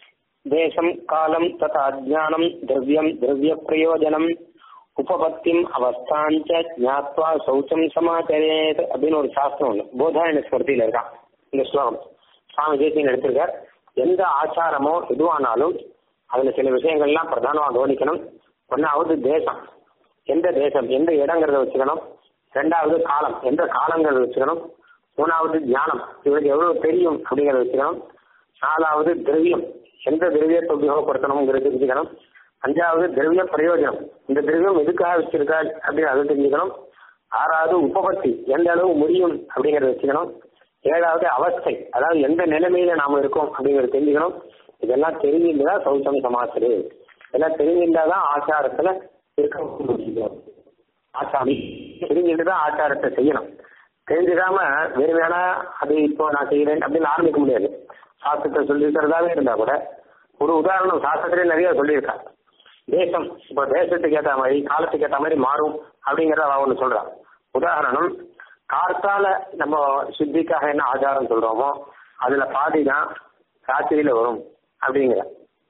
S1: தேசம் காலம் ததா அஜானம் திரவியம் திரவிய பிரயோஜனம் உபபத்திம் அவஸ்தாஞ்ச ஞாத்வா சௌச்சம் சமாச்சரேத் அப்படின்னு ஒரு சாஸ்திரம் ஒண்ணு போதாயன ஸ்மிருதியில இருக்கான் இந்த ஸ்லோகம் சுவாமி தேசியன் எடுத்திருக்கார் எந்த ஆச்சாரமோ எதுவானாலும் அதுல சில விஷயங்கள்லாம் பிரதானமா கவனிக்கணும் ஒன்னாவது தேசம் எந்த தேசம் எந்த இடங்கிறத வச்சுக்கணும் ரெண்டாவது காலம் எந்த காலங்கிறத வச்சுக்கணும் மூணாவது ஞானம் இவருக்கு எவ்வளவு தெரியும் அப்படிங்கறத வச்சுக்கணும் நாலாவது திரவியம் எந்த திரவியத்தை உபயோகப்படுத்தணுங்கிறது தெரிஞ்சுக்கணும் அஞ்சாவது திரவிய பிரயோஜனம் இந்த திரவியம் எதுக்காக வச்சிருக்கா அப்படின்னு அதை தெரிஞ்சுக்கணும் ஆறாவது உபபத்தி எந்த அளவு முடியும் அப்படிங்கறத வச்சுக்கணும் ஏழாவது அவஸ்தை அதாவது எந்த நிலைமையில நாம இருக்கோம் அப்படிங்கறத தெரிஞ்சுக்கணும் இதெல்லாம் தெரிஞ்சிருந்தா சௌச்சம் சமாசரு இதெல்லாம் தெரிஞ்சிருந்தாதான் ஆச்சாரத்துல இருக்க முடியும் ஆச்சாரி தெரிஞ்சுட்டு தான் ஆச்சாரத்தை செய்யணும் தெரிஞ்சுக்காம வெறுமையான அது இப்போ நான் செய்யறேன் அப்படின்னு ஆரம்பிக்க முடியாது சாஸ்திரத்தை சொல்லியிருக்கிறதாவே இருந்தா கூட ஒரு உதாரணம் சாஸ்திரத்திலே நிறைய சொல்லியிருக்காங்க தேசம் இப்போ தேசத்துக்கு ஏற்ற மாதிரி காலத்துக்கு ஏற்ற மாதிரி மாறும் அப்படிங்கறத அவன் ஒன்று சொல்றான் உதாரணம் கார்த்தால நம்ம சித்திக்காக என்ன ஆச்சாரம் சொல்றோமோ அதுல பாதி தான் ராத்திரியில வரும் அப்படிங்கிற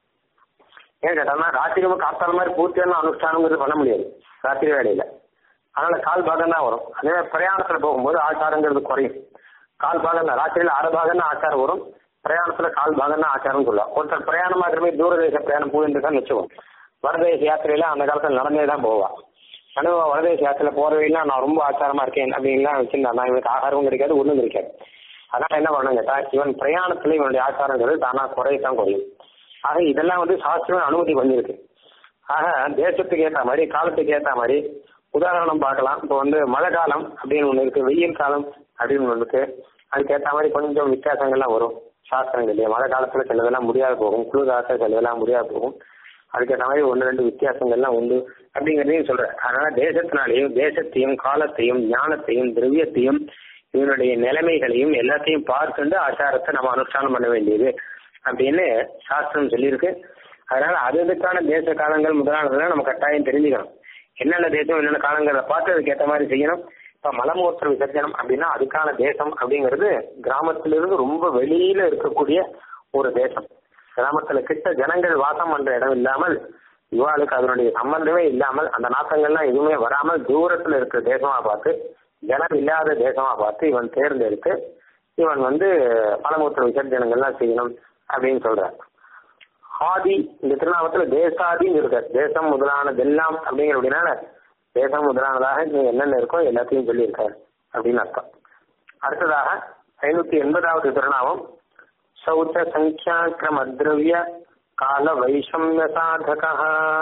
S1: ஏன் கேட்டோம்னா ராத்திரி காத்தால மாதிரி பூர்த்தியான அனுஷ்டானங்கிறது பண்ண முடியாது ராத்திரி வேலையில அதனால கால் பாகம் தான் வரும் அதே பிரயாணத்துல போகும்போது ஆச்சாரங்கிறது குறையும் கால் பாகம் தான் ராத்திரியில அரை பாகம் தான் ஆச்சாரம் வரும் பிரயாணத்துல கால் பாகம் தான் ஆச்சாரம் சொல்லலாம் ஒருத்தர் பிரயாணமா இருக்கிற தூரதேச பிரயாணம் போயிருந்துதான் வச்சுக்கோம் வடதேச யாத்திரையில அந்த காலத்துல நடந்தே தான் போவா கனவு வடதேச யாத்திரை போற வழியில நான் ரொம்ப ஆச்சாரமா இருக்கேன் அப்படின்லாம் வச்சிருந்தா இவனுக்கு ஆகாரமும் கிடைக்காது ஒண்ணும் கிடைக்காது அதனால என்ன பண்ணணும் கேட்டா இவன் பிரயாணத்துல இவனுடைய ஆச்சாரங்கிறது தானா குறையத்தான் குறையும் ஆக இதெல்லாம் வந்து சாஸ்திரம் அனுமதி பண்ணியிருக்கு ஆக தேசத்துக்கு ஏற்ற மாதிரி காலத்துக்கு ஏற்ற மாதிரி உதாரணம் பார்க்கலாம் இப்போ வந்து மழை காலம் அப்படின்னு ஒன்று இருக்கு வெயில் காலம் அப்படின்னு ஒன்று இருக்கு அதுக்கு ஏற்ற மாதிரி கொஞ்சம் வித்தியாசங்கள்லாம் வரும் சாஸ்திரங்கள்லயே மழை காலத்துல சிலதெல்லாம் முடியாது போகும் குளிர் காலத்துல சிலதெல்லாம் முடியாது போகும் அதுக்கேற்ற மாதிரி ஒன்று ரெண்டு வித்தியாசங்கள்லாம் உண்டு அப்படிங்கிறதையும் சொல்றேன் அதனால தேசத்தினாலேயும் தேசத்தையும் காலத்தையும் ஞானத்தையும் திரவியத்தையும் இவனுடைய நிலைமைகளையும் எல்லாத்தையும் பார்த்துண்டு ஆச்சாரத்தை நம்ம அனுஷ்டானம் பண்ண வேண்டியது அப்படின்னு சாஸ்திரம் சொல்லியிருக்கு அதனால அது அதுக்கான தேச காலங்கள் முதலானதெல்லாம் நம்ம கட்டாயம் தெரிஞ்சுக்கணும் என்னென்ன தேசம் என்னென்ன காலங்களை பார்த்து அதுக்கு ஏற்ற மாதிரி செய்யணும் இப்ப மலமூத்திர விசர்ஜனம் அப்படின்னா அதுக்கான தேசம் அப்படிங்கிறது கிராமத்திலிருந்து ரொம்ப வெளியில இருக்கக்கூடிய ஒரு தேசம் கிராமத்துல கிட்ட ஜனங்கள் வாசம் பண்ற இடம் இல்லாமல் இவாளுக்கு அதனுடைய சம்பந்தமே இல்லாமல் அந்த நாட்டங்கள்லாம் எதுவுமே வராமல் தூரத்துல இருக்கிற தேசமா பார்த்து ஜனம் இல்லாத தேசமா பார்த்து இவன் தேர்ந்தெடுத்து இவன் வந்து மலமூத்திர விசர்ஜனங்கள்லாம் செய்யணும் அப்படின்னு சொல்றான் ஆதி இந்த திருநாமத்துல தேசாதின்னு இருக்க தேசம் முதலானதெல்லாம் அப்படிங்கிற அப்படின்னால தேசம் முதலானதாக இங்க என்னென்ன இருக்கோ எல்லாத்தையும் சொல்லியிருக்காரு அப்படின்னு அர்த்தம் அடுத்ததாக ஐநூத்தி எண்பதாவது திருநாமம் சௌச்ச சங்கியாக்கிரம திரவிய கால வைஷமிய சாதகா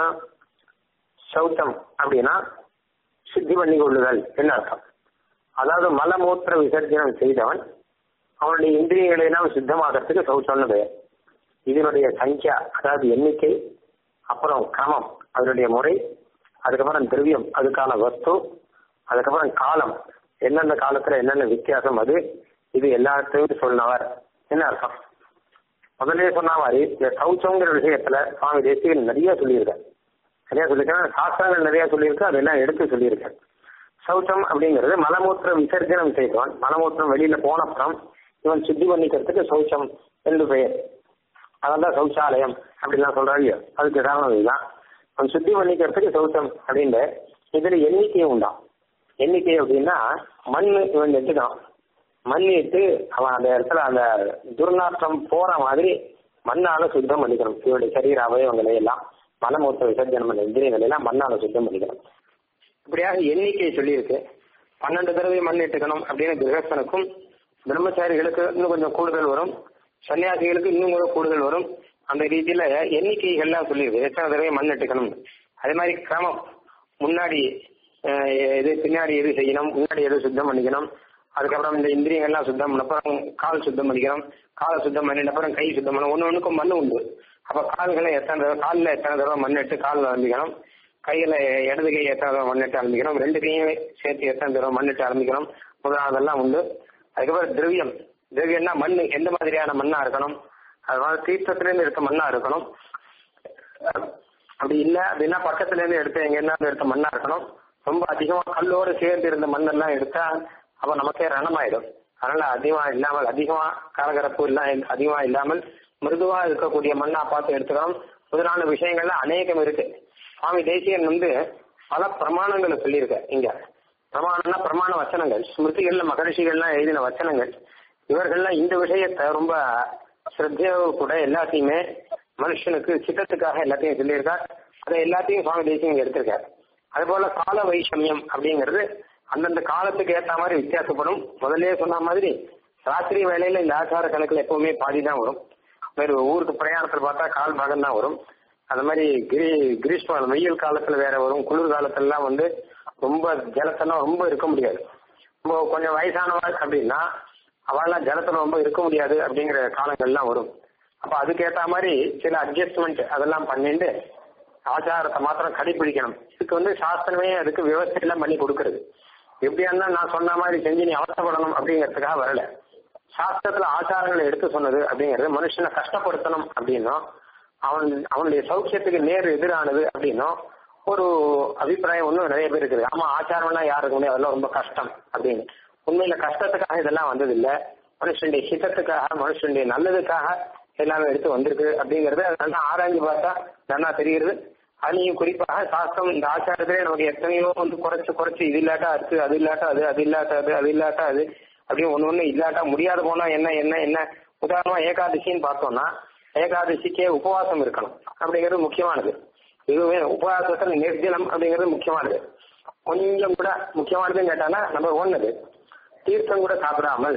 S1: சௌச்சம் அப்படின்னா சித்தி பண்ணி கொள்ளுதல் என்ன அர்த்தம் அதாவது மலமூத்திர விசர்ஜனம் செய்தவன் அவனுடைய இந்திரியங்களை எல்லாம் சித்தமாகறதுக்கு சௌச்சம்னு பெயர் இதனுடைய சங்கியா அதாவது எண்ணிக்கை அப்புறம் கிரமம் அதனுடைய முறை அதுக்கப்புறம் திரவியம் அதுக்கான வஸ்து அதுக்கப்புறம் காலம் எந்தெந்த காலத்துல என்னென்ன வித்தியாசம் அது இது எல்லாத்தையும் சொன்னவர் என்ன அர்த்தம் முதலே சொன்ன மாதிரி இந்த சௌச்சங்கிற விஷயத்துல சுவாமி தேசிகன் நிறைய சொல்லியிருக்காரு நிறைய சொல்லியிருக்காரு சாஸ்திரங்கள் நிறைய சொல்லியிருக்கு அதெல்லாம் எடுத்து சொல்லியிருக்காரு சௌச்சம் அப்படிங்கிறது மலமூத்திர விசர்ஜனம் செய்தவன் மலமூத்திரம் வெளியில போன அப்புறம் இவன் சுத்தி பண்ணிக்கிறதுக்கு சௌச்சம் என்று பெயர் அதான் சௌச்சாலயம் அப்படின்லாம் சொல்றாங்க அதுக்கு காரணம் இதுதான் அவன் சுத்தி பண்ணிக்கிறதுக்கு சௌச்சம் அப்படின்னு இதுல எண்ணிக்கை உண்டாம் எண்ணிக்கை அப்படின்னா மண் இவன் எட்டுதான் மண் இட்டு அவன் அந்த இடத்துல அந்த துர்நாற்றம் போற மாதிரி மண்ணால சுத்தம் பண்ணிக்கணும் இவருடைய சரீர அவயவங்களை எல்லாம் மலமூத்த விசர்ஜனம் பண்ண இந்திரியங்களை எல்லாம் மண்ணால சுத்தம் பண்ணிக்கணும் இப்படியாக எண்ணிக்கை சொல்லியிருக்கு பன்னெண்டு தடவை மண் இட்டுக்கணும் அப்படின்னு கிரகஸ்தனுக்கும் பிரம்மச்சாரிகளுக்கு இன்னும் கொஞ்சம் கூடுதல் வரும் சன்னியாசிகளுக்கு இன்னும் கொஞ்சம் கூடுதல் வரும் அந்த ரீதியில எண்ணிக்கைகள்லாம் சொல்லியிருக்கு எத்தனை தடவை மண் இட்டுக்கணும் அதே மாதிரி கிரமம் முன்னாடி அஹ், எது பின்னாடி எது செய்யணும் முன்னாடி எது சுத்தம் பண்ணிக்கணும் அதுக்கப்புறம் இந்த இந்திரியங்கள்லாம் சுத்தம் பண்ண அப்புறம் கால் சுத்தம் பண்ணிக்கணும் காலை சுத்தம் பண்ணின அப்புறம் கை சுத்தம் பண்ணணும் ஒன்று ஒன்றுக்கும் மண் உண்டு அப்போ கால்களை எத்தனை தடவை காலில் எத்தனை தடவை மண் இட்டு கால் ஆரம்பிக்கணும் கையில இடது கை எத்தனை தடவை மண் இட்டு ஆரம்பிக்கணும் ரெண்டு கையும் சேர்த்து எத்தனை தடவை மண் இட்டு ஆரம்பிக்கணும் முதலானதெல்லாம் உண்டு அதுக்கப்புறம் திரவியம் திரவியம்னா மண் எந்த மாதிரியான மண்ணா இருக்கணும் அது மாதிரி தீர்த்தத்திலேருந்து இருக்க மண்ணா இருக்கணும் அப்படி இல்ல அப்படின்னா பக்கத்துல இருந்து எடுத்த எங்கன்னா எடுத்த மண்ணா இருக்கணும் ரொம்ப அதிகமா கல்லோடு சேர்ந்து இருந்த மண்ணெல்லாம் எடுத்தா அப்ப நமக்கே ரணமாயிடும் அதனால அதிகமா இல்லாமல் அதிகமா கரகரப்பு இல்ல அதிகமா இல்லாமல் மிருதுவா இருக்கக்கூடிய மண்ணா பார்த்து எடுத்துக்கணும் முதலான விஷயங்கள்ல அநேகம் இருக்கு சுவாமி தேசியன் வந்து பல பிரமாணங்களை சொல்லியிருக்க இங்க பிரமாணம்னா பிரமாண வச்சனங்கள் ஸ்மிருதிகள்ல மகரிஷிகள்லாம் எழுதின வச்சனங்கள் இவர்கள்லாம் இந்த விஷயத்தை ரொம்ப ஸ்ரத்தையோடு கூட எல்லாத்தையுமே மனுஷனுக்கு சித்தத்துக்காக எல்லாத்தையும் சொல்லியிருக்கார் அதை எல்லாத்தையும் சுவாமி தேசியம் எடுத்திருக்கார் அதுபோல கால வைஷமியம் அப்படிங்கிறது அந்தந்த காலத்துக்கு ஏத்த மாதிரி வித்தியாசப்படும் முதல்லயே சொன்ன மாதிரி ராத்திரி வேலையில இந்த ஆச்சார கணக்குல எப்பவுமே பாதி தான் வரும் வேறு ஊருக்கு பிரயாணத்துல பார்த்தா கால் பாகம் தான் வரும் அது மாதிரி கிரி கிரீஷ்ம வெயில் காலத்துல வேற வரும் குளிர் காலத்துலலாம் வந்து ரொம்ப ஜலத்தெல்லாம் ரொம்ப இருக்க முடியாது ரொம்ப கொஞ்சம் வயசானவள் அப்படின்னா அவள்லாம் ஜலத்துல ரொம்ப இருக்க முடியாது அப்படிங்கிற காலங்கள்லாம் வரும் அப்ப அதுக்கேத்த மாதிரி சில அட்ஜஸ்ட்மெண்ட் அதெல்லாம் பண்ணிட்டு ஆச்சாரத்தை மாத்திரம் கடைபிடிக்கணும் இதுக்கு வந்து சாஸ்திரமே அதுக்கு விவசாயம் எல்லாம் பண்ணி கொடுக்கறது எப்படியானா நான் சொன்ன மாதிரி செஞ்சு நீ அவசரப்படணும் அப்படிங்கிறதுக்காக வரல சாஸ்திரத்துல ஆச்சாரங்களை எடுத்து சொன்னது அப்படிங்கிறது மனுஷனை கஷ்டப்படுத்தணும் அப்படின்னும் அவன் அவனுடைய சௌக்கியத்துக்கு நேர் எதிரானது அப்படின்னும் ஒரு அபிப்பிராயம் ஒன்றும் நிறைய பேர் இருக்குது ஆமா ஆச்சாரம்னா யாருக்கு முடியும் அதெல்லாம் ரொம்ப கஷ்டம் அப்படின்னு உண்மையில கஷ்டத்துக்காக இதெல்லாம் வந்தது இல்ல மனுஷனுடைய ஹிதத்துக்காக மனுஷனுடைய நல்லதுக்காக எல்லாமே எடுத்து வந்திருக்கு அப்படிங்கறது நல்லா ஆராய்ஞ்சு பார்த்தா நல்லா தெரியுது அதுலயும் குறிப்பாக சாஸ்திரம் இந்த ஆச்சாரத்திலே நமக்கு எத்தனையோ வந்து குறைச்சு குறைச்சு இது இல்லாட்டா அது அது இல்லாட்டா அது அது இல்லாட்டா அது அது இல்லாட்டா அது அப்படின்னு ஒண்ணு ஒண்ணு இல்லாட்டா முடியாத போனா என்ன என்ன என்ன உதாரணமா ஏகாதசின்னு பார்த்தோம்னா ஏகாதசிக்கே உபவாசம் இருக்கணும் அப்படிங்கிறது முக்கியமானது இதுவே உபவாசத்துல நிர்ஜலம் அப்படிங்கிறது முக்கியமானது கொஞ்சம் கூட முக்கியமானதுன்னு கேட்டானா நம்ம ஒண்ணுது தீர்த்தம் கூட சாப்பிடாமல்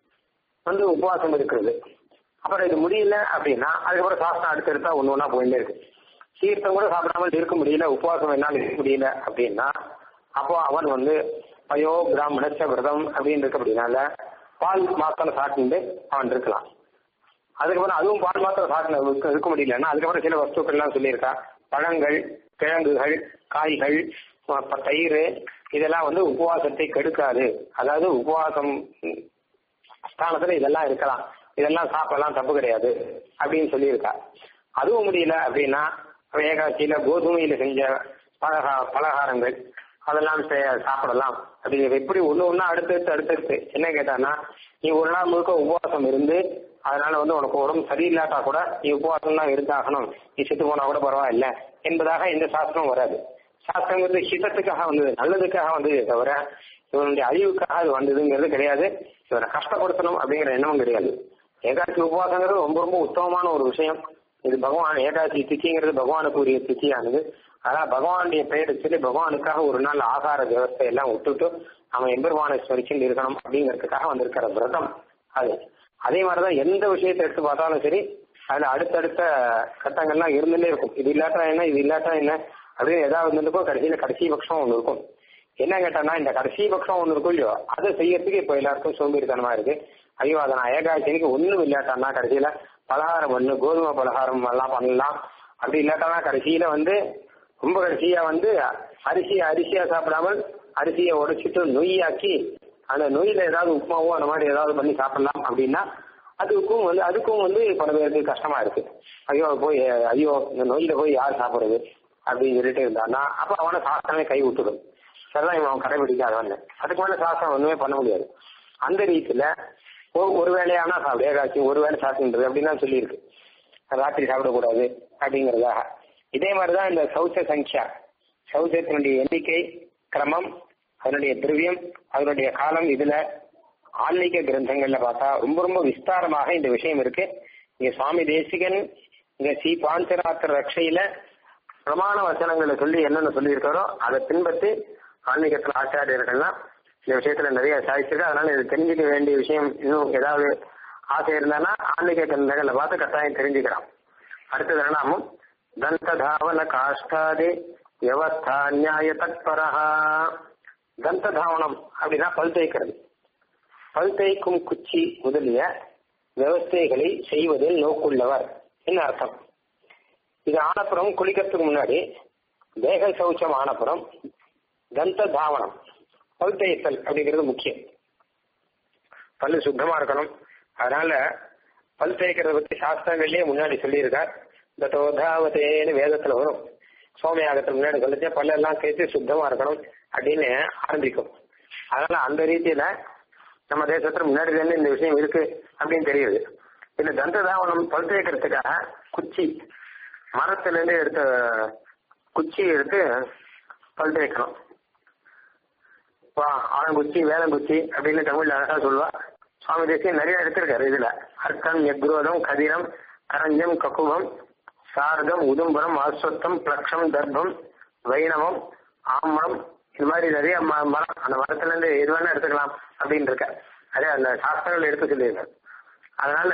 S1: வந்து உபவாசம் இருக்கிறது அப்புறம் இது முடியல அப்படின்னா அதுக்கப்புறம் சாஸ்திரம் அடுத்தடுத்தா ஒண்ணு ஒண்ணா போயிட்டே இருக்கு தீர்த்தம் கூட சாப்பிடாமல் இருக்க முடியல உபவாசம் என்னால் இருக்க முடியல அப்படின்னா அப்போ அவன் வந்து பயோ பிராமணச்ச விரதம் அப்படின்னு இருக்க அப்படின்னால பால் மாத்திரம் சாப்பிட்டு அவன் இருக்கலாம் அதுக்கப்புறம் அதுவும் பால் மாத்திரம் சாப்பிட்டு இருக்க- இருக்க முடியலன்னா அதுக்கப்புறம் சில வஸ்துக்கள் எல்லாம் சொல்லியிருக்கா பழங்கள் கிழங்குகள் காய்கள் அப்ப தயிர் இதெல்லாம் வந்து உபவாசத்தை கெடுக்காது அதாவது உபவாசம் ம், ஸ்தானத்துல இதெல்லாம் இருக்கலாம் இதெல்லாம் சாப்பிடலாம் தப்பு கிடையாது அப்படின்னு சொல்லியிருக்கா அதுவும் முடியல அப்படின்னா ஏகாட்சியில கோதுமையில செஞ்ச பலகா பலகாரங்கள் அதெல்லாம் செ- சாப்பிடலாம் அப்படிங்கிறது எப்படி ஒண்ணு ஒண்ணா அடுத்தடுத்து அடுத்தடுத்து என்ன கேட்டான்னா நீ ஒரு நாள் முழுக்க உபவாசம் இருந்து அதனால வந்து உனக்கு உடம்பு சரியில்லாட்டா கூட நீ உபவாசம் தான் இருந்தாகணும் நீ செத்து போனா கூட பரவாயில்ல என்பதாக எந்த சாஸ்திரமும் வராது சாஸ்திரங்கிறது ஹிதத்துக்காக வந்தது நல்லதுக்காக வந்ததே தவிர இவனுடைய அழிவுக்காக அது வந்ததுங்கிறது கிடையாது இவனை கஷ்டப்படுத்தணும் அப்படிங்கிற எண்ணமும் கிடையாது ஏகாட்சி உபவாசங்கிறது ரொம்ப ரொம்ப உத்தமமான ஒரு விஷயம் இது பகவான் ஏகாட்சி திதிங்கிறது பகவானுக்கு உரிய திதியானது அதான் பகவானுடைய பெயரை சொல்லி பகவானுக்காக ஒரு நாள் ஆகார வியவஸ்தை எல்லாம் விட்டுட்டு அவன் எம்பெருமானை ஸ்மரிச்சுட்டு இருக்கணும் அப்படிங்கிறதுக்காக வந்திருக்கிற விரதம் அது அதே மாதிரிதான் எந்த விஷயத்தை எடுத்து பார்த்தாலும் சரி அதுல அடுத்தடுத்த கட்டங்கள்லாம் இருந்துட்டே இருக்கும் இது இல்லாட்டா என்ன இது இல்லாட்டா என்ன அப்படின்னு ஏதாவது இருந்திருக்கும் கடைசியில கடைசி பட்சம் ஒன்று இருக்கும் என்ன கேட்டான்னா இந்த கடைசி பட்சம் ஒன்று இருக்கும் இல்லையோ அதை செய்யறதுக்கு இப்போ எல்லாருக்கும் சோம்பேறித்தனமா இருக்கு ஐயோ அதை நான் ஏகாட்சிக்கு ஒண்ணும் இல்லாட்டான்னா கடைசியில பலகாரம் பண்ணு கோதுமை பலகாரம் எல்லாம் பண்ணலாம் அப்படி இல்லாட்டானா கடைசியில வந்து ரொம்ப கடைசியா வந்து அரிசி அரிசியா சாப்பிடாமல் அரிசியை உடைச்சிட்டு நொய்யாக்கி அந்த நொய்யில ஏதாவது உப்புமாவோ அந்த மாதிரி ஏதாவது பண்ணி சாப்பிடலாம் அப்படின்னா அதுக்கும் வந்து அதுக்கும் வந்து பல பேருக்கு கஷ்டமா இருக்கு ஐயோ போய் ஐயோ இந்த நொய்யில போய் யார் சாப்பிடுறது அப்படின்னு சொல்லிட்டு இருந்தான்னா அப்ப அவனை சாஸ்திரமே கை விட்டுடும் சரிதான் இவன் கடைபிடிக்காதவன் அதுக்கு மேல சாஸ்திரம் ஒண்ணுமே பண்ண முடியாது அந்த ரீதியில ஒரு- ஒரு வேலையானா சாப்பிடு ஏகாட்சி ஒரு வேலை சாப்பிடுன்றது அப்படின்னு தான் சொல்லியிருக்கு ராத்திரி சாப்பிடக்கூடாது அப்படிங்கறதாக இதே மாதிரிதான் இந்த சௌச்ச சங்கியா சௌச்சத்தினுடைய எண்ணிக்கை கிரமம் அதனுடைய திரவியம் அதனுடைய காலம் இதுல ஆன்மீக கிரந்தங்கள்ல பார்த்தா ரொம்ப ரொம்ப விஸ்தாரமாக இந்த விஷயம் இருக்கு இங்க சுவாமி தேசிகன் இங்க ஸ்ரீ பாஞ்சராத்திர ரக்ஷையில பிரமாண வச்சனங்களை சொல்லி என்னென்ன சொல்லியிருக்காரோ அதை பின்பற்றி ஆன்மீகத்தில் ஆச்சாரியர்கள்லாம் இந்த விஷயத்துல நிறைய சாதிச்சிருக்கு அதனால இது தெரிஞ்சுக்க வேண்டிய விஷயம் இன்னும் ஏதாவது ஆசை இருந்தானா ஆன்மீக கிரந்தங்களை பார்த்து கட்டாயம் தெரிஞ்சுக்கிறான் அடுத்தது என்னன்னாமும் தந்ததாவன காஷ்டாதி வியவஸ்தா நியாய தத்பரஹா தந்ததாவனம் அப்படின்னா பல் தேய்க்கிறது பல் தேய்க்கும் குச்சி முதலிய விவஸ்தைகளை செய்வதில் நோக்குள்ளவர் என்ன அர்த்தம் இது ஆனப்புறம் குளிக்கிறதுக்கு முன்னாடி தேக சௌச்சம் ஆனப்புறம் தந்த தாவனம் பல் தேய்த்தல் அப்படிங்கிறது முக்கியம் பல்லு சுத்தமா இருக்கணும் அதனால பல் தேய்க்கிறத பத்தி சாஸ்திரங்கள்லயே முன்னாடி சொல்லியிருக்கார் இந்த தோதாவதேன்னு வேதத்துல வரும் சோமயாகத்துக்கு முன்னாடி சொல்லிச்சே பல்லெல்லாம் தேய்ச்சி சுத்தமா இருக்கணும் அப்படின்னு ஆரம்பிக்கும் அதனால அந்த ரீதியில நம்ம தேசத்துல முன்னாடி இருந்து இந்த விஷயம் இருக்கு அப்படின்னு தெரியுது இந்த தந்ததாவனம் பல் தேய்க்கிறதுக்காக குச்சி மரத்துல இருந்து எடுத்த குச்சி எடுத்து பல் தேய்க்கணும் ஆழங்குச்சி வேலங்குச்சி அப்படின்னு தமிழ்ல அழகா சொல்லுவா சுவாமி தேசியம் நிறைய எடுத்திருக்காரு இதுல அர்த்தம் எக்ரோதம் கதிரம் கரஞ்சம் கக்குவம் சாரதம் உதும்பரம் ஆஸ்வத்தம் பிளக்ஷம் தர்ப்பம் வைணவம் ஆமரம் இது மாதிரி நிறைய ம- மரம் அந்த மரத்துல இருந்து எது வேணா எடுத்துக்கலாம் அப்படின்னு இருக்க அதே அந்த சாஸ்திரங்கள் எடுத்து சொல்லியிருக்காரு அதனால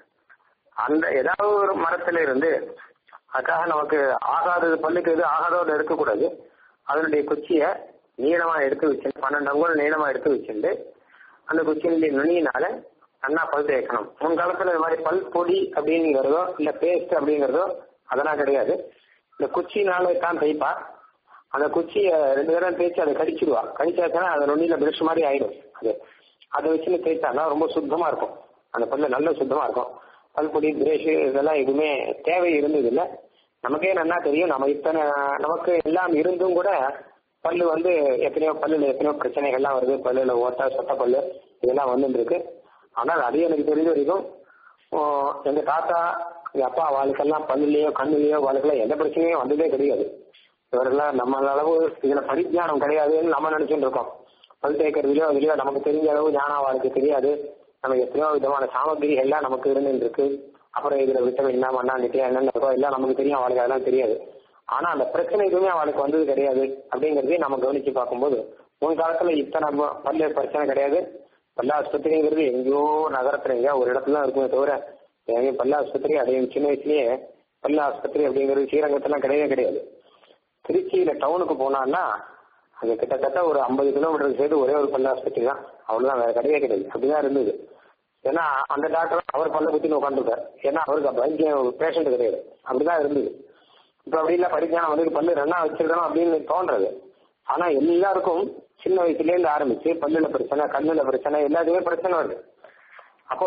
S1: அந்த ஏதாவது ஒரு மரத்துல இருந்து அதுக்காக நமக்கு ஆகாதது பல்லுக்கு எது ஆகாதோட இருக்கக்கூடாது அதனுடைய குச்சியை நீளமா எடுத்து வச்சு பன்னெண்டு அங்குலம் நீளமா எடுத்து வச்சுட்டு அந்த குச்சியினுடைய நுனியினால நல்லா பல் தேய்க்கணும் முன்காலத்துல இந்த மாதிரி பல் பொடி அப்படிங்கிறதோ இல்ல பேஸ்ட் அப்படிங்கிறதோ அதெல்லாம் கிடையாது இந்த குச்சினால தான் தேய்ப்பா அந்த குச்சியை ரெண்டு தடவை தேய்ச்சி அதை கடிச்சிடுவா கடிச்சாச்சுன்னா அது நுண்ணியில பிரஷ் மாதிரி ஆயிடும் அது அதை வச்சுன்னு தேய்ச்சானா ரொம்ப சுத்தமா இருக்கும் அந்த பல்லு நல்ல சுத்தமா இருக்கும் பல்பொடி பிரஷ் இதெல்லாம் எதுவுமே தேவை இருந்தது இல்ல நமக்கே நல்லா தெரியும் நம்ம இத்தனை நமக்கு எல்லாம் இருந்தும் கூட பல்லு வந்து எத்தனையோ பல்லுல எத்தனையோ பிரச்சனைகள்லாம் வருது பல்லுல ஓட்டா சொத்த பல்லு இதெல்லாம் வந்துட்டு இருக்கு ஆனால் அது எனக்கு தெரிஞ்ச வரைக்கும் ஆ, எங்க தாத்தா எங்க அப்பா வாழ்க்கெல்லாம் பல்லுலயோ கண்ணுலயோ வாழ்க்கெல்லாம் எந்த பிரச்சனையும் வந்ததே கிடையாது இவரெல்லாம் நம்ம அளவு இதுல பரிஜானம் கிடையாதுன்னு நம்ம நினைச்சுட்டு இருக்கோம் பல் தேய்க்கிறதுலயோ அதுலயோ நமக்கு தெரிஞ்ச அளவு ஞானம் அவளுக்கு தெரியாது நம்ம எத்தனையோ விதமான சாமகிரி எல்லாம் நமக்கு இருந்துட்டு இருக்கு அப்புறம் இதுல விட்டமின் என்ன மண்ணா நித்தியம் என்னென்ன இருக்கோ எல்லாம் நமக்கு தெரியும் அவளுக்கு அதெல்லாம் தெரியாது ஆனா அந்த பிரச்சனை எதுவுமே அவளுக்கு வந்தது கிடையாது அப்படிங்கறதையும் நம்ம கவனிச்சு பார்க்கும்போது முன் காலத்துல இத்தனை ம- பல்லு பிரச்சனை கிடையாது பல்ல ஆஸ்பத்திரிங்கிறது எங்கேயோ நகரத்துல எங்கேயோ ஒரு இடத்துல தான் இருக்குமே தவிர எங்கேயும் பல்ல ஆஸ்பத்திரி அதையும் சின்ன வயசுலயே பல்ல ஆஸ்பத்திரி அப்படிங்கிறது ஸ்ரீரங்கத்தெல்லாம் கிடையவே கிடையாது திருச்சியில டவுனுக்கு போனான்னா அங்க கிட்டத்தட்ட ஒரு ஐம்பது கிலோமீட்டர் சேர்த்து ஒரே ஒரு பல்ல ஆஸ்பத்திரி தான் அவ்வளவுதான் வேற கிடையவே கிடையாது அப்படிதான் இருந்தது ஏன்னா அந்த டாக்டர் அவர் பல்ல பத்தி உட்காந்துருக்காரு ஏன்னா அவருக்கு பைத்தியம் பேஷண்ட் கிடையாது அப்படிதான் இருந்தது இப்ப அப்படி இல்ல பரிஜானம் வந்து பல்லு ரெண்டா வச்சிருக்கணும் அப்படின்னு தோன்றது ஆனா எல்லாருக்கும் சின்ன வயசுல இருந்து ஆரம்பிச்சு பல்லுல பிரச்சனை கண்ணுல பிரச்சனை எல்லாத்துக்குமே பிரச்சனை வருது அப்போ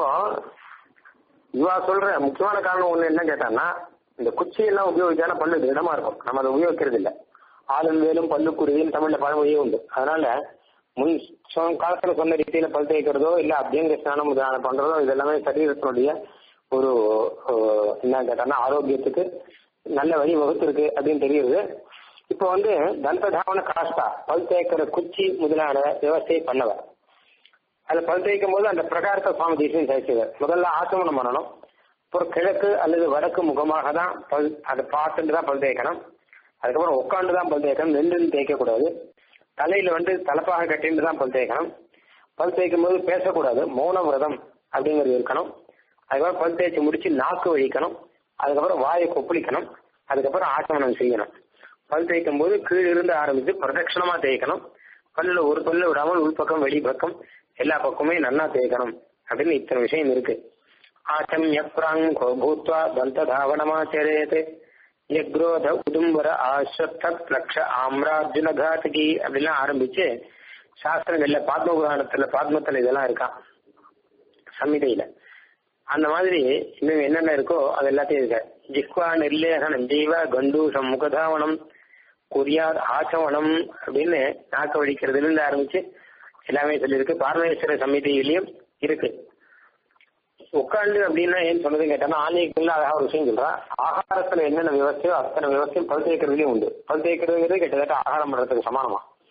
S1: இவா சொல்ற முக்கியமான காரணம் ஒண்ணு என்ன கேட்டான்னா இந்த குச்சியெல்லாம் உபயோகிச்சாலும் பல்லு திடமா இருக்கும் நம்ம அதை உபயோகிக்கிறது இல்ல ஆளும் வேலும் பல்லு குருவின்னு தமிழ்ல பழமொழியே உண்டு அதனால முன் சொ- காலத்துல சொன்ன ரீதியில பல் தேய்க்கிறதோ இல்ல அபியங்க ஸ்நானம் முதலான பண்றதோ இது எல்லாமே சரீரத்தினுடைய ஒரு அஹ், என்ன கேட்டான்னா ஆரோக்கியத்துக்கு நல்ல வழி வகுத்திருக்கு அப்படின்னு தெரியுது இப்போ வந்து தந்ததாவன காஸ்டா பல் தேய்க்கிற குச்சி முதலான விவசாய பண்ணவர் அதுல பல் தேய்க்கும் போது அந்த பிரகாரத்தை சுவாமி தேசியம் தேய்ச்சது முதல்ல ஆசமனம் பண்ணணும் அப்புறம் கிழக்கு அல்லது வடக்கு முகமாக தான் பல் அதை பார்த்துட்டு தான் பல் தேய்க்கணும் அதுக்கப்புறம் உட்காந்து தான் பல் தேய்க்கணும் நின்று தேய்க்கக்கூடாது தலையில வந்து தலப்பாக கட்டிட்டு தான் பல் தேய்க்கணும் பல் தேய்க்கும் போது பேசக்கூடாது மௌன விரதம் அப்படிங்கிறது இருக்கணும் அதுக்கப்புறம் பல் தேய்ச்சி முடிச்சு நாக்கு வழிக்கணும் அதுக்கப்புறம் வாயை கொப்பளிக்கணும் அதுக்கப்புறம் ஆசமனம் செய்யணும் பல் தேய்க்கும் போது கீழிருந்து ஆரம்பிச்சு பிரதட்சணமா தேய்க்கணும் பல்லுல ஒரு பல்லு விடாமல் உள்பக்கம் வெளிப்பக்கம் எல்லா பக்கமே நல்லா தேய்க்கணும் அப்படின்னு இத்தனை விஷயம் இருக்கு ஆச்சம்ய பிராங்கோ பூத்வா தந்த தாவனமாச்சரேத் யக்ரோத உதும்பர ஆஸ்வத்த பிளக்ஷ ஆம்ரார்ஜுன காதகி அப்படிலாம் ஆரம்பிச்சு சாஸ்திரங்கள்ல பாத்ம புராணத்துல பாத்மத்துல இதெல்லாம் இருக்கான் சம்மிதையில அந்த மாதிரி இன்னும் என்னென்ன இருக்கோ அது எல்லாத்தையும் இருக்க ஜிக்வா நிர்லேகனம் ஜீவ கந்தூஷம் முகதாவனம் குறியார் ஆச்சவனம் அப்படின்னு நாக்க வடிக்கிறதுல இருந்து ஆரம்பிச்சு எல்லாமே சொல்லியிருக்கு பார்மேஸ்வர சமிதியிலையும் இருக்கு உட்காந்து அப்படின்னா ஏன் சொன்னது கேட்டோம்னா ஆன்மீகத்துல அழகா ஒரு விஷயம் சொல்றா ஆகாரத்துல என்னென்ன விவசாயம் அத்தனை விவசாயம் பல் தேய்க்கிறதுலயும் உண்டு பல் தேய்க்கிறதுங்கிறது கிட்டத்தட்ட ஆகாரம் பண்றதுக்கு சமானமா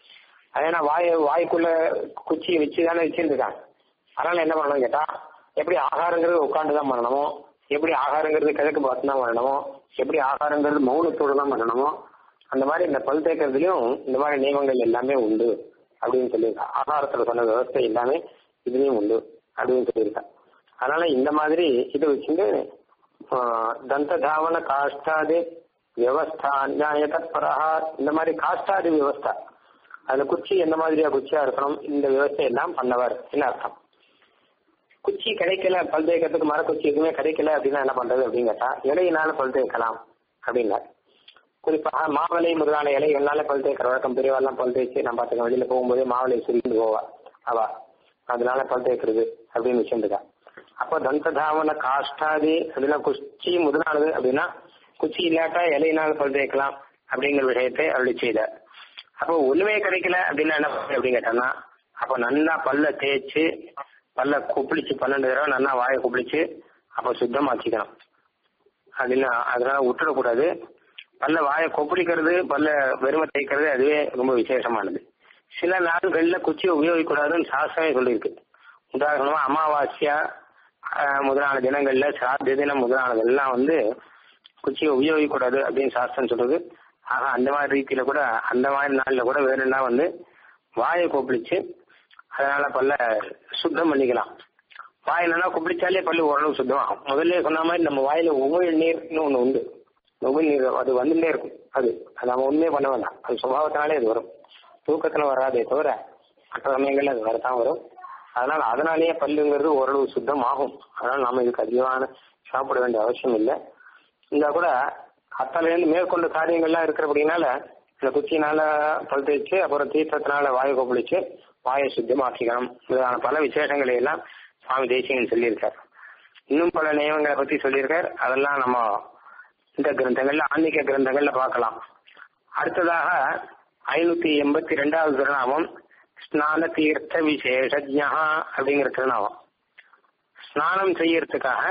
S1: அது ஏன்னா வாய் வாய்க்குள்ள குச்சியை வச்சு தானே வச்சிருந்துருக்காங்க அதனால என்ன பண்ணணும் கேட்டா எப்படி ஆகாரங்கிறது உட்காந்து தான் பண்ணணுமோ எப்படி ஆகாரங்கிறது கிழக்கு பார்த்து தான் பண்ணணுமோ எப்படி ஆகாரங்கிறது மௌனத்தோடு தான் பண்ணணுமோ அந்த மாதிரி இந்த பல் தேய்க்கிறதுலயும் இந்த மாதிரி நியமங்கள் எல்லாமே உண்டு அப்படின்னு சொல்லியிருக்கான் ஆகாரத்துல சொன்ன விவசாயம் எல்லாமே இதுலயும் உண்டு அப்படின்னு சொல்லியிருக்கான் அதனால இந்த மாதிரி இதை வச்சுட்டு தந்த தாவன காஷ்டாதி வியவஸ்தா அந்நியாய தத்பரஹா இந்த மாதிரி காஷ்டாதி வியவஸ்தா அதுல குச்சி எந்த மாதிரியா குச்சியா இருக்கணும் இந்த விவசாயம் எல்லாம் பண்ணவர் என்ன அர்த்தம் குச்சி கிடைக்கல பல் தேய்க்கிறதுக்கு மரக்குச்சி எதுவுமே கிடைக்கல அப்படின்னா என்ன பண்றது அப்படின்னு கேட்டா இலையினால பல் தேய்க்கலாம் அப்படின்னார் குறிப்பாக மாவளை முதலான இலைகள்னால பல் தேய்க்கிற வழக்கம் பெரியவாள்லாம் பல் தேய்ச்சி நான் பார்த்துக்க வெளியில போகும்போதே மாவளை சுரிந்து போவா அவா அதனால பல் தேய்க்கிறது அப்படின்னு வச்சுருக்கா அப்போ தந்ததாவன காஷ்டாதி அப்படின்னா குச்சி முதலானது அப்படின்னா குச்சி இல்லாட்டா இலையினால பல் தேய்க்கலாம் அப்படிங்கிற விஷயத்தை அருளி செய்தார் அப்போ ஒண்ணுமே கிடைக்கல அப்படின்னா என்ன பண்ணுறது அப்படின்னு கேட்டோம்னா அப்போ நல்லா பல்ல தேய்ச்சி பல்ல குப்பிளிச்சு பன்னெண்டு தடவை நல்லா வாயை குப்பிளிச்சு அப்போ சுத்தமாக்கிக்கணும் அப்படின்னா அதனால விட்டுடக்கூடாது பல்ல வாயை கொப்பளிக்கிறது பல்ல வெறுமை தேய்க்கிறது அதுவே ரொம்ப விசேஷமானது சில நாடுகள்ல குச்சியை உபயோகிக்கூடாதுன்னு சாஸ்திரமே சொல்லியிருக்கு உதாரணமா அமாவாசையா முதலான தினங்கள்ல சிராத்த தினம் முதலானதெல்லாம் வந்து குச்சியை உபயோகிக்கூடாது அப்படின்னு சாஸ்திரம் சொல்றது ஆக அந்த மாதிரி ரீதியில கூட அந்த மாதிரி நாள்ல கூட வேணும்னா வந்து வாயை கொப்பளிச்சு அதனால பல்ல சுத்தம் பண்ணிக்கலாம் வாயிலனா கொப்பளிச்சாலே பல்லு ஓரளவு சுத்தமாகும் முதல்ல சொன்ன மாதிரி நம்ம வாயில உமிழ் நீர்னு ஒண்ணு உண்டு உமிழ் நீர் அது வந்துட்டே இருக்கும் அது அது நம்ம ஒண்ணுமே பண்ண வேண்டாம் அது சுபாவத்தினாலே அது வரும் தூக்கத்துல வராதே தவிர மற்ற சமயங்கள்ல அது வரத்தான் வரும் அதனால அதனாலேயே பல்லுங்கிறது ஓரளவு சுத்தம் ஆகும் அதனால நாம இதுக்கு அதிகமான சாப்பிட வேண்டிய அவசியம் இல்லை இந்த கூட அத்தலையிருந்து மேற்கொண்ட காரியங்கள்லாம் இருக்கிறபடினால இந்த குச்சியினால பல் தேய்ச்சு அப்புறம் தீர்த்தத்தினால வாயு கொப்பளிச்சு வாயை சுத்தமாக்கிக்கணும் இதான பல விசேஷங்களை எல்லாம் சுவாமி தேசியன் சொல்லியிருக்கார் இன்னும் பல நியமங்களை பத்தி சொல்லியிருக்கார் அதெல்லாம் நம்ம இந்த கிரந்தங்கள்ல ஆன்மீக கிரந்தங்கள்ல பார்க்கலாம் அடுத்ததாக ஐநூத்தி எண்பத்தி ரெண்டாவது திருநாமம் ஸ்நான தீர்த்த விசேஷஜா அப்படிங்கிற திருநாமம் ஸ்நானம் செய்யறதுக்காக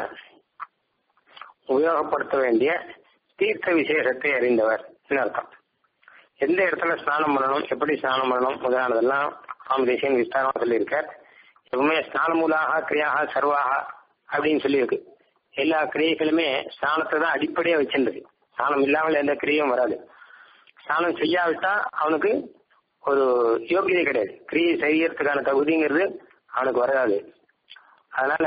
S1: உபயோகப்படுத்த வேண்டிய தீர்த்த விசேஷத்தை அறிந்தவர் அர்த்தம் எந்த இடத்துல ஸ்நானம் பண்ணணும் எப்படி ஸ்நானம் பண்ணணும் முதலானதெல்லாம் சுவாமி தேசியன் விஸ்தாரமா சொல்லியிருக்கார் எப்பவுமே ஸ்நானமூலாக கிரியாக சர்வாக அப்படின்னு சொல்லியிருக்கு எல்லா கிரியைகளுமே ஸ்நானத்தை தான் அடிப்படையா வச்சிருந்தது ஸ்நானம் இல்லாமல் எந்த கிரியும் வராது ஸ்நானம் செய்யாவிட்டா அவனுக்கு ஒரு யோகியதை கிடையாது கிரியை செய்யறதுக்கான தகுதிங்கிறது அவனுக்கு வராது அதனால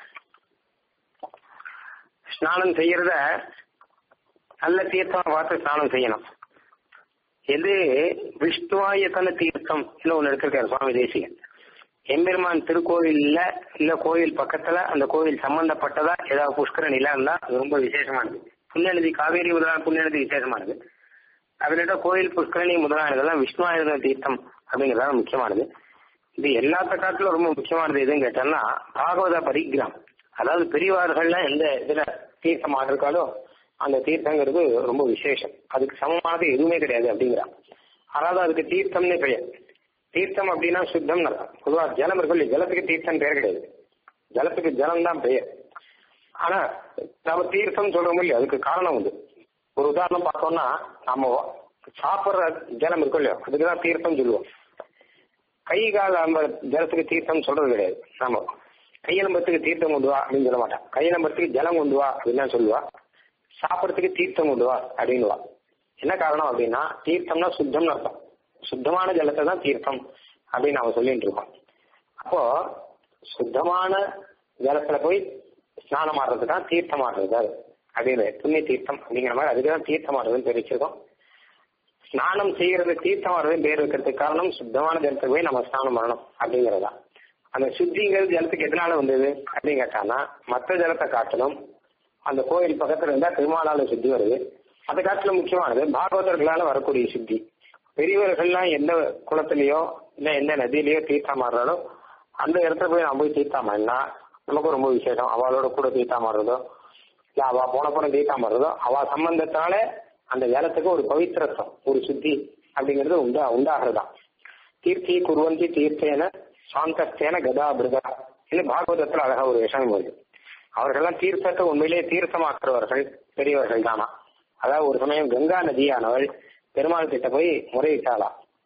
S1: ஸ்நானம் செய்யறத நல்ல தீர்த்தமா பார்த்து ஸ்நானம் செய்யணும் எது விஷ்ணுவாயத்தன தீர்த்தம் ஒன்று எடுத்திருக்காரு சுவாமி தேசிகன் எம்பெருமான் திருக்கோவில்ல இல்ல கோவில் பக்கத்துல அந்த கோவில் சம்பந்தப்பட்டதா ஏதாவது புஷ்கர நிலம் இருந்தா அது ரொம்ப விசேஷமானது புண்ணியநதி காவேரி முதலான புண்ணியநதி விசேஷமானது அதுல கோயில் புஷ்கரணி முதலானதெல்லாம் விஷ்ணுவாயுத தீர்த்தம் அப்படிங்கறதான் முக்கியமானது இது எல்லாத்த காட்டிலும் ரொம்ப முக்கியமானது எதுன்னு கேட்டோம்னா பாகவத பரிகிரம் அதாவது பெரியவார்கள்லாம் எந்த இதுல தீர்த்தம் ஆடிருக்காலோ அந்த தீர்த்தங்கிறது ரொம்ப விசேஷம் அதுக்கு சமமானது எதுவுமே கிடையாது அப்படிங்கிறான் அதாவது அதுக்கு தீர்த்தம்னே பெயர் தீர்த்தம் அப்படின்னா சுத்தம் பொதுவா ஜலம் இருக்கும் ஜலத்துக்கு தீர்த்தம் பெயர் கிடையாது ஜலத்துக்கு ஜலம் தான் பெயர் ஆனா நம்ம தீர்த்தம் சொல்றோம் இல்லையா அதுக்கு காரணம் உண்டு ஒரு உதாரணம் பார்த்தோம்னா நம்ம சாப்பிட்ற ஜலம் இருக்கும் இல்லையா அதுக்கு தான் தீர்த்தம் சொல்லுவோம் கை கால் நம்ம ஜலத்துக்கு தீர்த்தம் சொல்றது கிடையாது நம்ம கையலம்பத்துக்கு தீர்த்தம் கொண்டு வா அப்படின்னு சொல்ல மாட்டான் கையலம்பத்துக்கு ஜலம் கொண்டு வா அப்படின்னு சொல்லுவா சாப்பிட்றதுக்கு தீர்த்தம் கொண்டு வா அப்படின்னுவா என்ன காரணம் அப்படின்னா தீர்த்தம்னா சுத்தம்னு அர்த்தம் சுத்தமான ஜலத்தை தான் தீர்த்தம் அப்படின்னு அவன் சொல்லிட்டு இருக்கான் அப்போ சுத்தமான ஜலத்துல போய் ஸ்நானம் ஆடுறது தான் தீர்த்தம் ஆடுறது அது அப்படின்னு புண்ணிய தீர்த்தம் அப்படிங்கிற மாதிரி அதுக்கு தான் தீர்த்தம் ஆடுறதுன்னு பேர் வச்சிருக்கோம் ஸ்நானம் செய்யறது தீர்த்தம் ஆடுறதுன்னு பேர் வைக்கிறதுக்கு காரணம் சுத்தமான ஜலத்துக்கு போய் நம்ம ஸ்நானம் பண்ணணும் அப்படிங்கறதா அந்த சுத்திங்கிறது ஜலத்துக்கு எதனால வந்தது அப்படின்னு கேட்டானா மற்ற ஜலத்தை காட்டணும் அந்த கோயில் பக்கத்துல இருந்தா திருமாலால சுத்தி வருது அதை காட்டிலும் முக்கியமானது பாகவதர்களால வரக்கூடிய சுத்தி பெரியவர்கள்லாம் எந்த குளத்திலயோ இல்ல எந்த நதியிலயோ தீர்த்தம் ஆடுறாலோ அந்த இடத்துல போய் நம்ம போய் தீர்த்தம் ஆடினா நமக்கும் ரொம்ப விசேஷம் அவளோட கூட தீர்த்தம் ஆடுறதோ இல்ல அவ போன போன தீர்த்தம் ஆடுறதோ அவ சம்பந்தத்தால அந்த ஜலத்துக்கு ஒரு பவித்திரத்துவம் ஒரு சுத்தி அப்படிங்கிறது உண்டா உண்டாகிறதா தீர்த்தி குருவந்தி தீர்த்தேன சாந்தஸ்தேன கதா பிருதா இது பாகவதத்துல அழகா ஒரு விஷயம் வருது அவர்கள்லாம் தீர்த்தத்தை உண்மையிலேயே தீர்த்தமாக்குறவர்கள் பெரியவர்கள் தானா அதாவது ஒரு சமயம் கங்கா நதியானவள் பெருமாள் கிட்ட போய் முறையிட்டாளாம்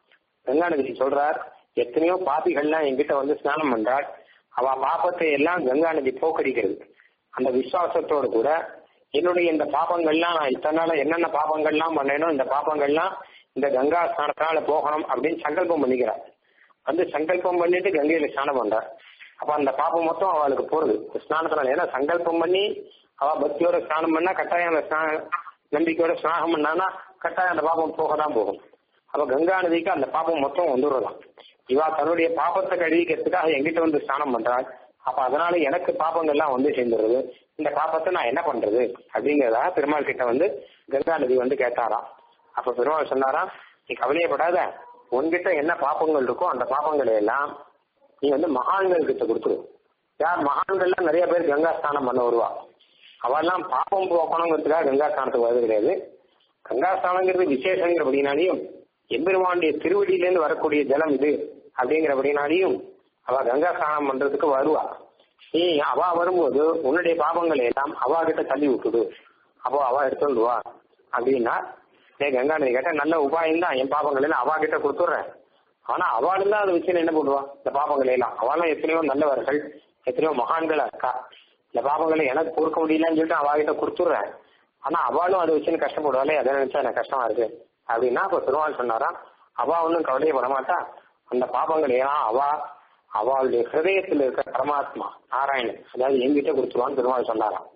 S2: கங்காநதி சொல்றார் எத்தனையோ பாப்பிகள்லாம் என்கிட்ட வந்து ஸ்நானம் பண்றாள் அவ பாப்பத்தை எல்லாம் கங்கா நதி போக்கடிக்கிறது அந்த விசுவாசத்தோடு கூட என்னுடைய இந்த பாப்பங்கள்லாம் நான் இத்தனை நாள் என்னென்ன பாப்பங்கள்லாம் பண்ணேனோ இந்த பாப்பங்கள்லாம் இந்த கங்கா ஸ்நானத்தினால போகணும் அப்படின்னு சங்கல்பம் பண்ணிக்கிறார் வந்து சங்கல்பம் பண்ணிட்டு கங்கையில ஸ்நானம் பண்றார் அப்ப அந்த பாப்பம் மொத்தம் அவளுக்கு போறது ஸ்நானத்தினால ஏன்னா சங்கல்பம் பண்ணி அவ பக்தியோட ஸ்நானம் பண்ணா கட்டாயம் அந்த ஸ்நான நம்பிக்கையோட ஸ்நானம் பண்ணானா கட்டாயம் அந்த பாப்பம் போக தான் போகும் அப்ப கங்கா நதிக்கு அந்த பாப்பம் மொத்தம் வந்துடுறதாம் இவா தன்னுடைய பாப்பத்தை கழுவிக்கிறதுக்காக எங்கிட்ட வந்து ஸ்நானம் பண்றாள் அப்ப அதனால எனக்கு பாப்பங்கள்லாம் வந்து சேர்ந்துருது இந்த பாப்பத்தை நான் என்ன பண்றது அப்படிங்கிறதா பெருமாள் கிட்ட வந்து கங்கா நதி வந்து கேட்டாராம் அப்ப பெருமாள் சொன்னாராம் நீ கவலையப்படாத உன்கிட்ட என்ன பாப்பங்கள் இருக்கோ அந்த பாப்பங்களை எல்லாம் நீ வந்து மகான்கள் கிட்ட கொடுத்துரு யார் மகான்கள்லாம் நிறைய பேர் கங்கா ஸ்நானம் பண்ண வருவா அவெல்லாம் பாப்பம் போக்கணுங்கிறதுக்காக கங்கா ஸ்நானத்துக்கு வருது கிடையாது கங்கா ஸ்நானங்கிறது விசேஷங்கிறபடினாலையும் எம்பெருமானுடைய திருவடியிலேருந்து வரக்கூடிய ஜலம் இது அப்படிங்கிறபடினாலையும் அவ கங்கா ஸ்நானம் பண்றதுக்கு வருவா நீ அவ வரும்போது உன்னுடைய பாவங்களை எல்லாம் அவ கிட்ட தள்ளி விட்டுடு அப்போ அவ எடுத்துட்டு வா அப்படின்னா டே கங்கா நதி கேட்ட நல்ல உபாயம் தான் என் பாவங்களை எல்லாம் அவ கிட்ட கொடுத்துட்றேன் ஆனா அவளும் தான் அதை வச்சு என்ன பண்ணுவா இந்த பாவங்களை எல்லாம் அவளும் எத்தனையோ நல்லவர்கள் எத்தனையோ மகான்களா இருக்கா இந்த பாவங்களை எனக்கு கொடுக்க முடியலன்னு சொல்லிட்டு அவ கிட்ட கொடுத்துட்றேன் ஆனா அவளும் அதை வச்சுன்னு கஷ்டப்படுவாளே அதை நினைச்சா எனக்கு கஷ்டமா இருக்கு அப்படின்னா இப்ப பெருமாள் சொன்னாராம் அவ ஒன்றும் கவலையப்பட மாட்டா அந்த பாபங்கள் எல்லாம் அவ அவளுடைய ஹிருதயத்தில் இருக்க பரமாத்மா நாராயணன் அதாவது எங்கிட்ட கொடுத்துருவான்னு பெருமாள் சொன்னாராம்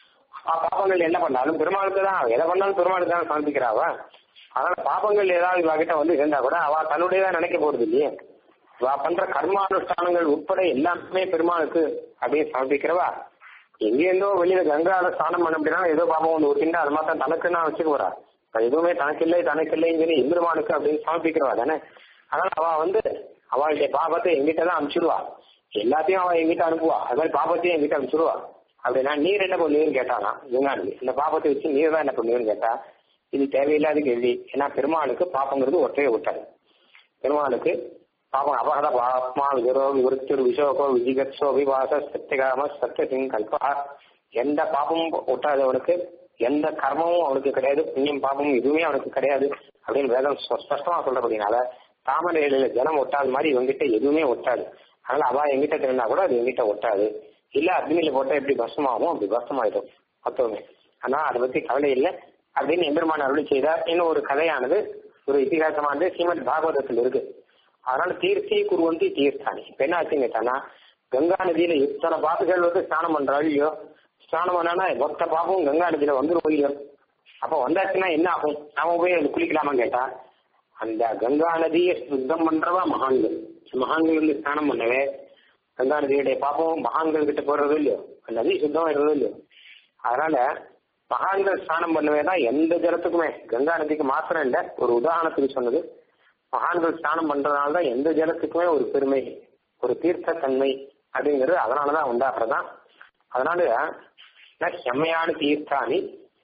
S2: பாபங்கள் என்ன பண்ணாலும் பெருமாளுக்கு தான் எதை பண்ணாலும் பெருமாளுக்கு தான் சமர்ப்பிக்கிறாவ அதனால பாபங்கள் ஏதாவது இவகிட்ட வந்து இருந்தா கூட அவ தன்னுடையதான் நினைக்க போறது இல்லையே அவ பண்ற கர்மானுஷ்டானங்கள் உட்பட எல்லாமே பெருமாளுக்கு அப்படியே சமர்ப்பிக்கிறவா எங்கேருந்தோ வெளியில கங்கால ஸ்நானம் பண்ண அப்படின்னா ஏதோ பாபம் வந்து ஊத்திட்டு அது மாதிரி தனக்கு நான் வச்சுக்க போறா எதுவுமே தனக்கில்லை தனக்கில்லைன்னு சொல்லி எம்பெருமானுக்கு அப்படின்னு சமர்ப்பிக்கிறவா தானே அதனால அவ வந்து அவளுடைய பாபத்தை எங்கிட்ட தான் அனுப்பிச்சிடுவா எல்லாத்தையும் அவ எங்கிட்ட அனுப்புவா அது மாதிரி பாபத்தையும் எங்கிட்ட அனுப்பிச்சிடுவா அப்படின்னா நீர் என்ன பண்ணுவீன்னு கேட்டானா கங்காநதி இந்த பாபத்தை வச்சு நீர் தான் என்ன பண்ணுவீன்னு கேட்டா இது தேவையில்லாத கேள்வி ஏன்னா பெருமாளுக்கு பாப்பங்கிறது ஒற்றைய விட்டாரு பெருமாளுக்கு பாபம் அபகத பாப்மா விஜரோ விவருத்திரு விஷோகோ விஜிகத்சோ விவாச சத்தியகாம சத்தியசிங் கல்பா எந்த பாபமும் ஒட்டாதவனுக்கு எந்த கர்மமும் அவனுக்கு கிடையாது புண்ணியம் பாபமும் எதுவுமே அவனுக்கு கிடையாது அப்படின்னு வேதம் ஸ்பஷ்டமா சொல்றபடினால தாமரை இலையில ஜனம் ஒட்டாத மாதிரி இவங்கிட்ட எதுவுமே ஒட்டாது அதனால அவ எங்கிட்ட தெரிந்தா கூட அது எங்கிட்ட ஒட்டாது இல்ல அக்னியில போட்டா எப்படி பஸ்மாகும் அப்படி பஸ்மாயிடும் மொத்தமே ஆனா அதை பத்தி கவலை இல்லை அப்படின்னு எம்பெருமான் அருளி செய்தார் இன்னும் ஒரு கதையானது ஒரு இத்திகாசமானது ஸ்ரீமத் பாகவதத்தில் இருக்கு அதனால தீர்த்தி குருவந்தி தீர்த்தானி இப்ப என்ன ஆச்சுன்னு கேட்டானா கங்கா நதியில இத்தனை பாப்புகள் வந்து ஸ்நானம் பண்றாள் இல்லையோ ஸ்நானம் பண்ணானா மொத்த பாப்பும் கங்கா நதியில வந்துடும் இல்லையோ அப்ப வந்தாச்சுன்னா என்ன ஆகும் நாம போய் அது குளிக்கலாமா கேட்டா அந்த கங்கா நதியை சுத்தம் பண்றவா மகான்கள் மகான்கள் வந்து ஸ்நானம் பண்ணவே கங்கா நதியுடைய பாப்பம் மகான்கள் கிட்ட போறது இல்லையோ நதி சுத்தம் இருந்தது இல்லையோ அதனால மகான்கள் ஸ்நானம் பண்ணவே தான் எந்த ஜலத்துக்குமே கங்கா நதிக்கு மாத்திரம் இல்ல ஒரு உதாரணத்துக்கு சொன்னது மகான்கள் ஸ்நானம் பண்றதுனால தான் எந்த ஜலத்துக்குமே ஒரு பெருமை ஒரு தீர்த்த தன்மை அப்படிங்கிறது அதனாலதான் உண்டாடுறதான் அதனால செம்மையான தீர்த்தானி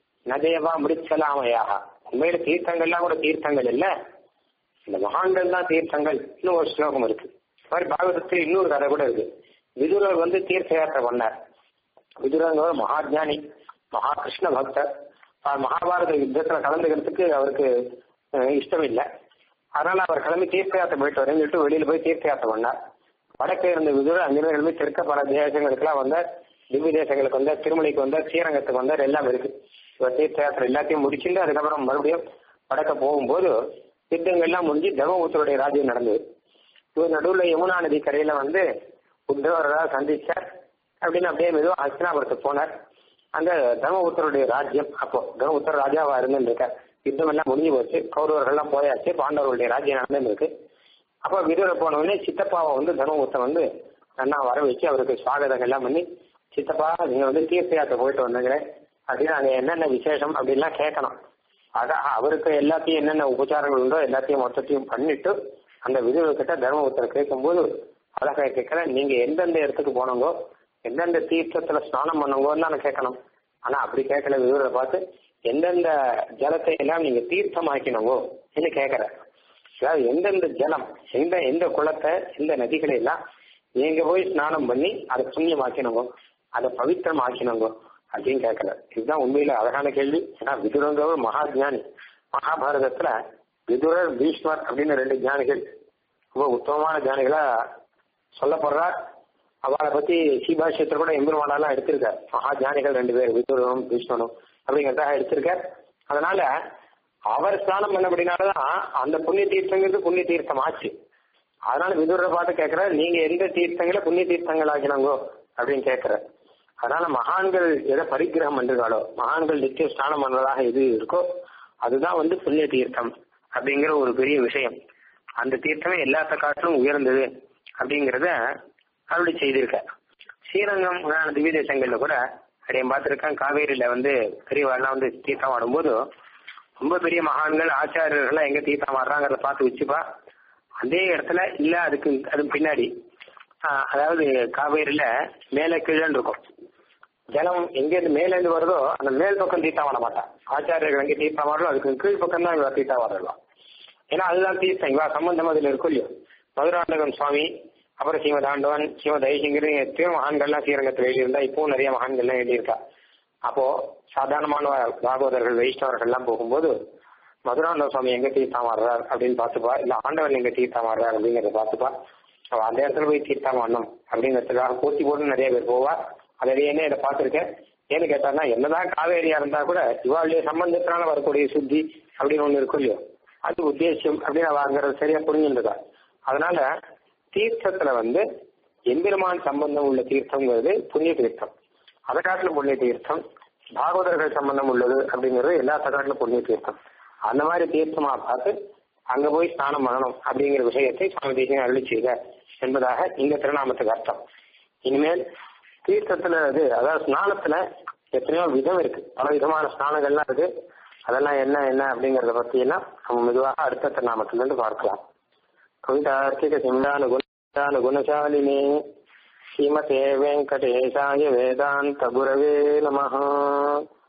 S2: நதேவா முடிச்சலாமையாக உண்மையில தீர்த்தங்கள்லாம் கூட தீர்த்தங்கள் இல்ல இந்த மகான்கள் தான் தீர்த்தங்கள் இன்னும் ஒரு ஸ்லோகம் இருக்கு மாதிரி பாகவதத்தில் இன்னொரு கதை கூட இருக்கு விதுரர் வந்து தீர்த்த யாத்திரை பண்ணார் விதுரங்கிற மகாஜானி மகா கிருஷ்ண பக்தர் மகாபாரத யுத்தத்துல கலந்துக்கிறதுக்கு அவருக்கு இஷ்டம் இல்லை அதனால அவர் கிளம்பி தீர்த்த யாத்திரை போயிட்டு வரேன்னு சொல்லிட்டு வெளியில போய் தீர்த்த யாத்திரை பண்ணார் வடக்கே இருந்த விதுரர் அங்கிருந்து கிளம்பி தெற்க பல தேசங்களுக்கெல்லாம் வந்தார் திவ்ய தேசங்களுக்கு வந்தார் திருமலைக்கு வந்தார் ஸ்ரீரங்கத்துக்கு வந்தார் எல்லாம் இருக்கு இவர் தீர்த்த யாத்திரை எல்லாத்தையும் முடிச்சுட்டு அதுக்கப்புறம் மறுபடியும் வடக்க போகும்போது யுத்தங்கள்லாம் முடிஞ்சு தர்மபுத்தருடைய ராஜ்யம் நடந்தது இவர் நடுவுல யமுனா நதி கரையில வந்து உத்தவராக சந்திச்சார் அப்படின்னு அப்படியே மெதுவாக ஹஸ்தினாபுரத்துக்கு போனார் அந்த தர்மபுத்தருடைய ராஜ்யம் அப்போ தர்மபுத்தர் ராஜாவா இருந்திருக்கார் யுத்தம் எல்லாம் முடிஞ்சு போச்சு கௌரவர்கள்லாம் போயாச்சு பாண்டவர்களுடைய ராஜ்யம் நடந்துருக்கு அப்ப விதுரை போனவுடனே சித்தப்பாவை வந்து தர்மபுத்தன் வந்து அண்ணா வர வச்சு அவருக்கு சுவாகதம் எல்லாம் பண்ணி சித்தப்பா நீங்க வந்து தீர்த்த யாத்திரை போயிட்டு வந்தீங்க அப்படின்னு அங்க என்னென்ன விசேஷம் அப்படின்லாம் கேட்கணும் அத அவருக்கு எல்லாத்தையும் என்னென்ன உபச்சாரங்கள் உண்டோ எல்லாத்தையும் மொத்தத்தையும் பண்ணிட்டு அந்த விதுரை கிட்ட தர்மபுத்தர் கேட்கும்போது அழகா கேட்கிறேன் நீங்க எந்தெந்த இடத்துக்கு போனவங்கோ எந்தெந்த தீர்த்தத்துல ஸ்நானம் பண்ணவங்கன்னு நான் கேட்கணும் ஆனா அப்படி கேட்கல விவரத்தை பார்த்து எந்தெந்த ஜலத்தை எல்லாம் நீங்க தீர்த்தமாக்கினவோ என்று கேட்கிற அதாவது எந்தெந்த ஜலம் எந்த எந்த குளத்தை எந்த நதிகளை எல்லாம் நீங்க போய் ஸ்நானம் பண்ணி அதை புண்ணியமாக்கினவோ அதை பவித்திரமாக்கினவோ அப்படின்னு கேட்கல இதுதான் உண்மையில அழகான கேள்வி ஏன்னா விதுரங்கிறவர் மகா ஜானி மகாபாரதத்துல விதுரர் பீஷ்மர் அப்படின்னு ரெண்டு ஞானிகள்
S1: ரொம்ப உத்தமமான ஞானிகளா சொல்லப்படுறார் அவளை பத்தி சீபாஷ்யத்தில் கூட எம்பெருமானாலாம் எடுத்திருக்கார் மகா ஞானிகள் ரெண்டு பேர் விதுரனும் பீஷ்மனும் அப்படிங்கிறதாக எடுத்திருக்கார் அதனால அவர் ஸ்நானம் பண்ணபடினாலதான் அந்த புண்ணிய தீர்த்தங்கிறது புண்ணிய தீர்த்தம் ஆச்சு அதனால விதுரை பார்த்து கேட்கிற நீங்க எந்த தீர்த்தங்களை புண்ணிய தீர்த்தங்கள் ஆக்கினாங்கோ அப்படின்னு கேட்கிற அதனால மகான்கள் எதை பரிகிரகம் பண்றாளோ மகான்கள் நித்திய ஸ்நானம் பண்றதாக எது இருக்கோ அதுதான் வந்து புண்ணிய தீர்த்தம் அப்படிங்கிற ஒரு பெரிய விஷயம் அந்த தீர்த்தமே எல்லாத்த காட்டிலும் உயர்ந்தது அப்படிங்கிறத அருளி செய்திருக்க ஸ்ரீரங்கம் முதலான திவ்ய தேசங்கள்ல கூட அடையும் பார்த்திருக்கேன் காவேரியில வந்து பெரியவாள்லாம் வந்து தீர்த்தம் ஆடும்போது ரொம்ப பெரிய மகான்கள் ஆச்சாரியர்கள் எங்க தீர்த்தம் ஆடுறாங்கிறத பார்த்து வச்சுப்பா அதே இடத்துல இல்ல அதுக்கு அது பின்னாடி ஆஹ், அதாவது காவேரியில மேல கீழன்னு இருக்கும் ஜலம் எங்கேருந்து மேல இருந்து வருதோ அந்த மேல் பக்கம் தீர்த்தம் ஆட மாட்டான் ஆச்சாரியர்கள் எங்க தீர்த்தம் ஆடலாம் அதுக்கு கீழ் பக்கம் தான் இவ தீர்த்தம் ஆடலாம் ஏன்னா அதுதான் தீர்த்தம் இவா சம்பந்தம் அதுல இருக்கும் இல்லையோ மதுராந்தகன் சுவாமி அப்புறம் ஸ்ரீமதாண்டவன் ஸ்ரீமத் ஐசிங்கர் எத்தனையோ மகான்கள்லாம் ஸ்ரீரங்கத்தில் எழுதியிருந்தா இப்பவும் நிறைய மகான்கள்லாம் எழுதியிருக்கா அப்போ சாதாரணமான பாகவதர்கள் வைஷ்ணவர்கள்லாம் போகும்போது மதுராந்தக சுவாமி எங்க தீர்த்தம் ஆடுறார் அப்படின்னு பார்த்துப்பா இல்ல ஆண்டவன் எங்க தீர்த்தம் ஆடுறார் அப்படிங்கறத பார்த்துப்பா அவ அந்த இடத்துல போய் தீர்த்தம் ஆடணும் அப்படிங்கிறதுக்காக போட்டி போட்டு நிறைய பேர் போவா அதிலேயே என்ன இதை பார்த்திருக்கேன் ஏன்னு கேட்டான்னா என்னதான் காவேரியா இருந்தா கூட இவாளுடைய சம்பந்தத்தினால வரக்கூடிய சுத்தி அப்படின்னு ஒண்ணு இருக்கும் இல்லையோ அது உத்தேசம் அப்படின்னு அவ அங்க சரியா புரிஞ்சுருக்கா அதனால தீர்த்தத்துல வந்து எம்பெருமான் சம்பந்தம் உள்ள தீர்த்தம்ங்கிறது புண்ணிய தீர்த்தம் அதை காட்டிலும் புண்ணிய தீர்த்தம் பாகவதர்கள் சம்பந்தம் உள்ளது அப்படிங்கிறது எல்லா காட்டிலும் புண்ணிய தீர்த்தம் அந்த மாதிரி தீர்த்தமா பார்த்து அங்க போய் ஸ்நானம் பண்ணணும் அப்படிங்கிற விஷயத்தை சுவாமி தேசியம் அருளி செய்த என்பதாக இந்த திருநாமத்துக்கு அர்த்தம் இனிமேல் தீர்த்தத்துல இது அதாவது ஸ்நானத்துல எத்தனையோ விதம் இருக்கு பல விதமான ஸ்நானங்கள்லாம் இருக்கு அதெல்லாம் என்ன என்ன அப்படிங்கறத பத்தி எல்லாம் நம்ம மெதுவாக அடுத்த திருநாமத்துல இருந்து பார்க்கலாம் கவிதார்த்திக சிம்டானுகுண குணசாலினே ஸ்ரீமதே வெங்கடேசாய வேதாந்த குரவே நமஹ